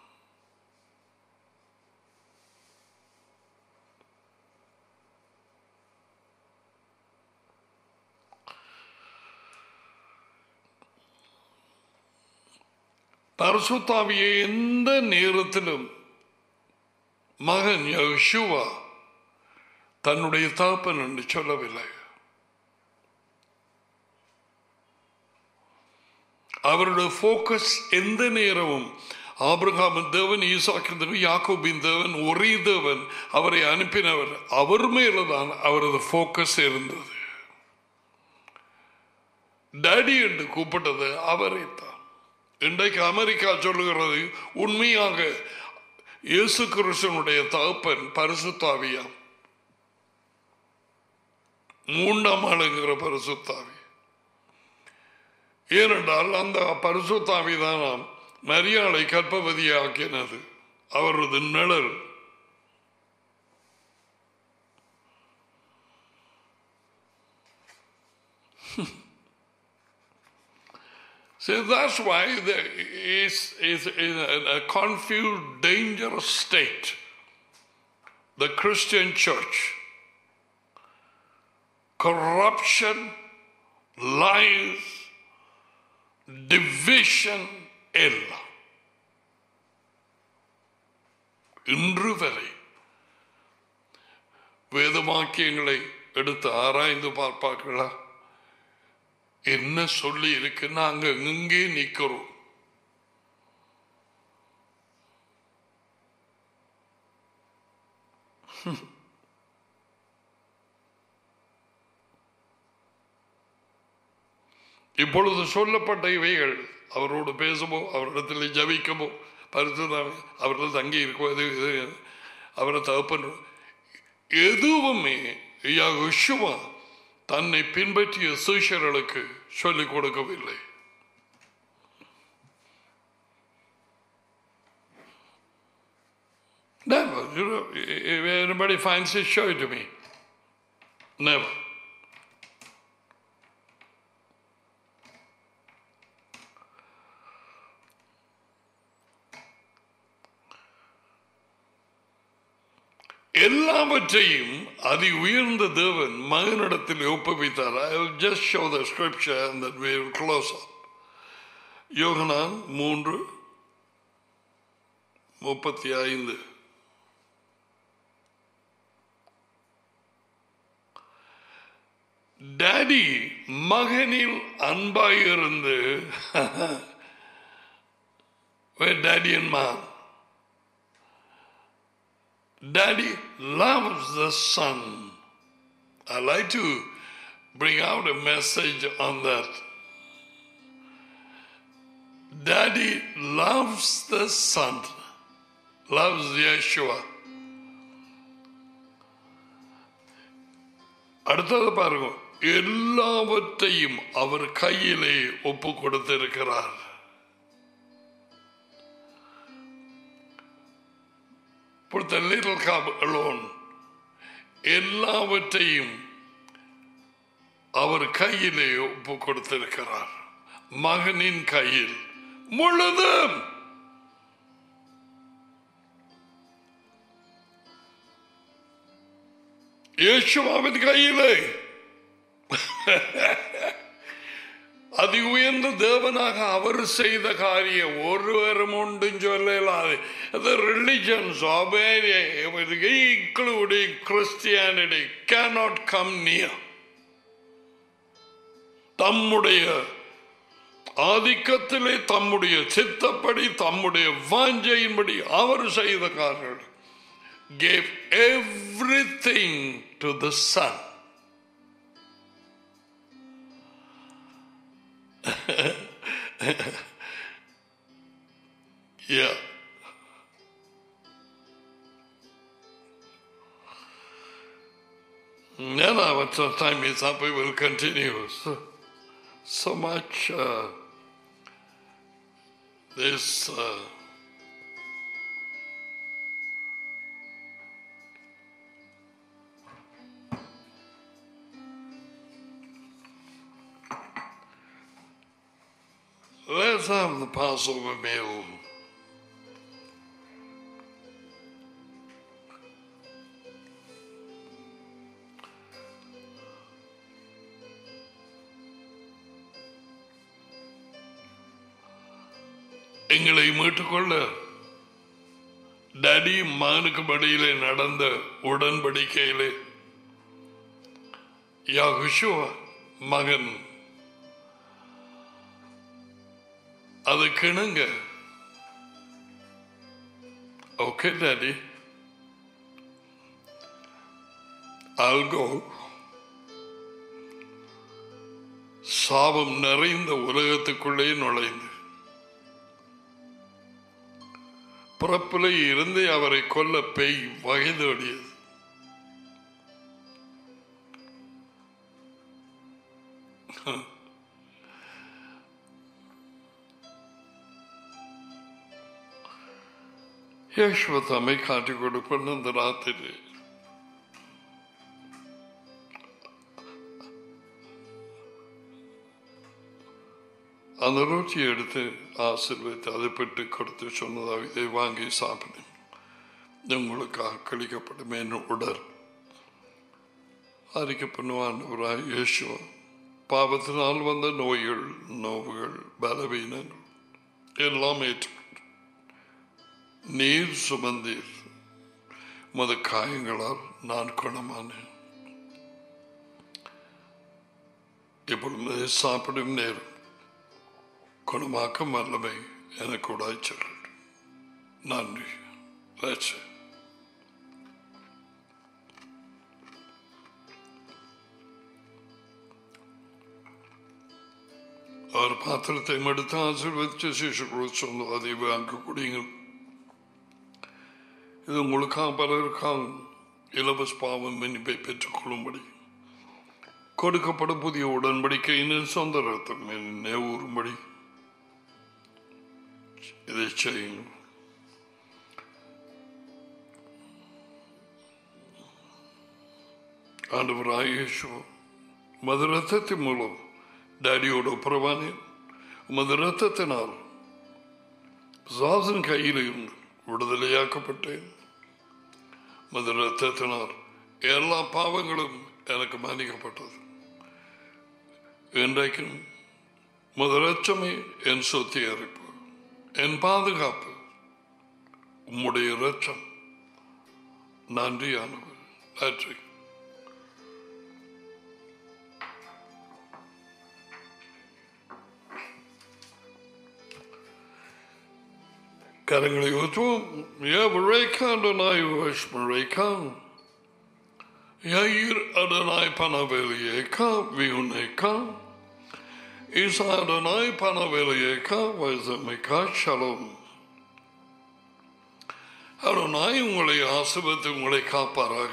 பரிசுத்தாவியை எந்த நேரத்திலும் மகன் யெகோஷுவா தன்னுடைய தகப்பன் என்று சொல்லவில்லை அவருடைய ஃபோக்கஸ் எந்த நேரமும் ஆபிரகாமின் தேவன் ஈசாக்கின் தேவன் யாக்கோபின் தேவன் ஒரே தேவன் அவரை அனுப்பினவர் அவர் மேலதான் அவரது ஃபோக்கஸ் இருந்தது டேடி என்று கூப்பிட்டது அவரை தான் இன்றைக்கு அமெரிக்கா சொல்லுகிறது உண்மையாக இயேசு கிறிஸ்தனுடைய தகப்பன் பரிசுத்தாவியாம் மூன்றாம் ஆளுங்கிற பரிசுத்தாவி ஏனென்றால் அந்த பரிசுத்தாவி தான் மரியாதை கற்பவதியாக்கினது அவரது நிழல் See, that's why there is, is in a, a confused, dangerous state. The Christian church. Corruption, lies, division எல்லாம் இன்று வரை வேதவாக்கியங்களை எடுத்து ஆராய்ந்து பார்ப்பார்களா என்ன சொல்லி இருக்கு நாங்க எங்கே நிக்கிறோம் இப்பொழுது சொல்லப்பட்ட இவைகள் அவரோடு பேசவோ அவரிடத்தில் ஜபிக்கவோ பரிசுத்தாவி அவர்கள் தங்கி இருக்கோ இது இது அவரை தகப்பன் எதுவுமே யெகோஷுவா தன்னை பின்பற்றிய சீஷர்களுக்கு சொல்லிக் கொடுக்கவில்லை Never. You know, if anybody finds it, show it to me. Never. எல்லாவற்றையும் அதி உயர்ந்த தேவன் மகனிடத்தில் ஒப்புவித்தார் ஐ will just show the scripture and then we will close up யோகனான் மூன்று முப்பத்தி ஐந்து டாடி மகனில் அன்பாயிருந்து டாடி அண்ட் மகன் Daddy loves the son. I like to bring out a message on that. Daddy loves the son, loves Yeshua. அடுத்தது பாருங்க எல்லாவற்றையும் அவர் கையிலே ஒப்பு கொடுத்திருக்கிறார் put the little cup alone எல்லாவற்றையும் அவர் கையிலே ஒப்பு கொடுத்திருக்கிறார் மகனின் கையில் முழுதும் இயேசுவாவின் கையிலே அதி உயர்ந்த தேவனாக அவர் செய்த காரியம் ஒருவரும் ஒன்றும் சொல்லலாது The religions of including Christianity cannot come near. தம்முடைய ஆதிக்கத்திலே தம்முடைய சித்தப்படி தம்முடைய வாஞ்சையின்படி அவர் செய்த காரணம் gave everything to the son yeah. Now, our time is up. We will continue. So, so much uh, this. Uh, Let's have the Passover meal. எங்களை மீட்டுக்கொள்ள daddy மகனுக்கு படியிலே நடந்த உடன்படிக்கையிலே யாகுஷுவா மகன் அது கிணங்க ஓகே டாடி ஆல்கோ சாபம் நிறைந்த உலகத்துக்குள்ளே நுழைந்து பிறப்பிலே இருந்து அவரை கொல்ல பெய் வகை தேடியது യേശുവ തമ്മെ കാട്ടിക്കൊടുക്കുന്ന இந்த ராத்திரி அந்த ரொட்டியை எடுத்து ஆசீர்வதித்து அதை பெற்று கொடுத்து சொன்னதாக இதை வாங்கி சாப்பிடு உங்களுக்காக கழிக்கப்படும் என் உடல் அறிக்கை பண்ணுவான் இயேசுவா பாவத்தினால் வந்த நோய்கள் நோவுகள் பலவீனங்கள் எல்லாம் ஏற்றுக்கொண்டு நீர் சுமந்தீர் மது காயங்களால் நான் குணமானேன் இப்பொழுது சாப்பிடும் நேரம் குணமாக்கும் வல்லமை எனக்கு உடாய்ச்சல் நன்றி That's it. அவர் பாத்திரத்தை எடுத்து ஆசீர்வதிச்சு சிசுக்குள் சொன்னோம் அதை வாங்க குடிங்க இது உங்களுக்காக பலருக்காக இலவச பாவம் மன்னிப்பை பெற்றுக்கொள்ளும்படி கொடுக்கப்படும் புதிய உடன்படிக்கையின் சொந்த ரத்தம் நினைவூறும்படி இதை செய்யுங்கள் ஆண்டவராக இயேசு மது ரத்தத்தின் மூலம் ഡാഡിയോട് ഒപ്പുറവാന് ഉമത് രക്തത്തിനാൽ സാസൻ കയ്യിലിരുന്ന് വിടുതലയാക്കപ്പെട്ടേൻ മത് രക്തത്തിനാൽ എല്ലാ പാവങ്ങളും എനിക്ക് മാനിക്കപ്പെട്ടത് இன்றைக்கும் முதலட்சமே என் சொத்தி அறிப்பு என் பாதுகாப்பு உம்முடைய இரட்சம் நன்றியானவர் நன்றி கரங்களை ஊற்றுவோம் ஏவரேக்காண்டனாய் வஷ்மரேக்கான் Yair Adonai Panavelieka Viuneka Isa Adonai Panavelieka Vazameka Shalom Adonai உங்களை ஆசிர்வத்து உங்களை காப்பாராக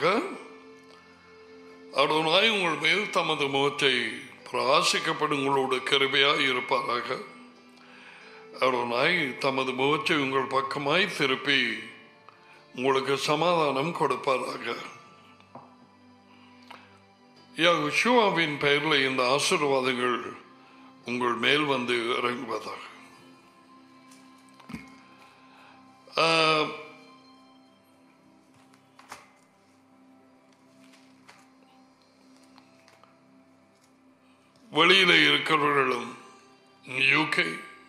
அடனாய் உங்கள் மேல் தமது முகத்தை பிரகாசிக்கப்படும் உங்களோட கருவையாய் இருப்பாராக அருணாய் தமது முகத்தை உங்கள் பக்கமாய் திருப்பி உங்களுக்கு சமாதானம் கொடுப்பாராக யகுஷுவாவின் பெயரில் இந்த ஆசீர்வாதங்கள் உங்கள் மேல் வந்து இறங்குவதாக ஆஹ், வெளியில இருக்கிறவர்களும் UK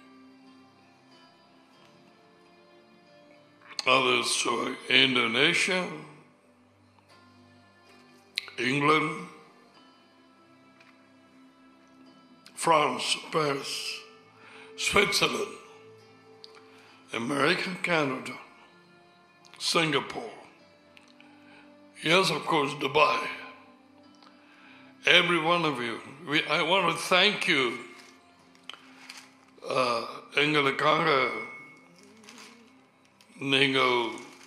others to Indonesia, England, France, Paris, Switzerland, America, Canada, Singapore, yes, of course, Dubai. Every one of you, we, I want to thank you. Uh, எங்களுக்காக நீங்கள்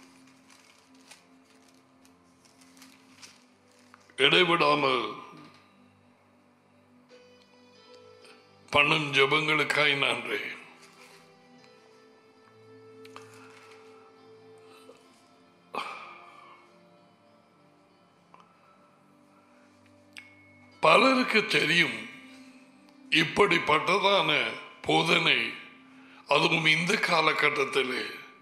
இடைவிடாமல் பண்ணும் ஜெபங்களுக்காய் நன்றி பலருக்கு தெரியும் இப்படிப்பட்டதான போதனை அதுவும் இந்த காலகட்டத்திலே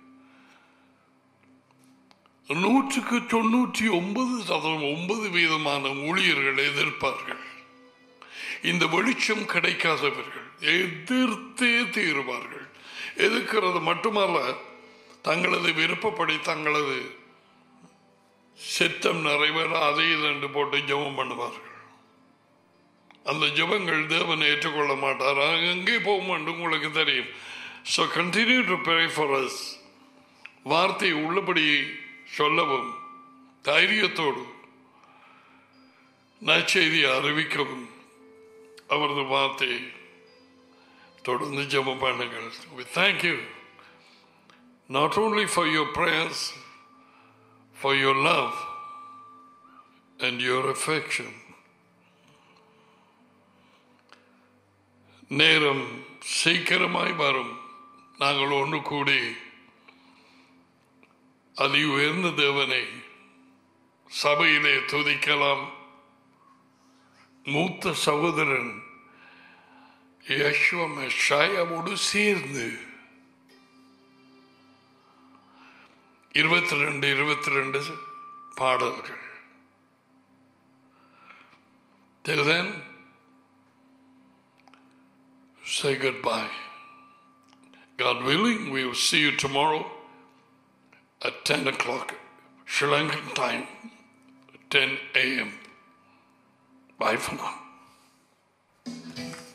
நூற்றுக்கு தொண்ணூற்றி ஒன்பது சதவீதம் ஒன்பது வீதமான ஊழியர்கள் எதிர்ப்பார்கள் இந்த வெளிச்சம் கிடைக்காதவர்கள் எதிர்த்தே தீருவார்கள் எதிர்க்கிறது மட்டுமல்ல தங்களது விருப்பப்படி தங்களது சித்தம் நிறைவேற அதை இதென்று போட்டு ஜெபம் பண்ணுவார்கள் அந்த ஜெபங்கள் தேவன் ஏற்றுக்கொள்ள மாட்டார் அங்கே போகும் என்று உங்களுக்கு தெரியும் so continue to pray for us வார்த்தை உள்ளபடி சொல்லவும் தைரியத்தோடு நற்செய்தியை அறிவிக்கவும் அவரது வார்த்தை தொடர்ந்து ஜெபம் பண்ணுங்கள் we thank you not only for your prayers for your love and your affection நேரம் சீக்கிரமாய் வரும் நாங்கள் ஒன்று கூடி அதி உயர்ந்த தேவனை சபையிலே துதிக்கலாம் மூத்த சகோதரன் யஷ்வ மெஷாயாவோடு சேர்ந்து இருபத்தி ரெண்டு இருபத்தி ரெண்டு பாடல்கள் Till then, say goodbye. God willing, we will see you tomorrow at 10 o'clock, Sri Lankan time, 10 a.m. Bye for now.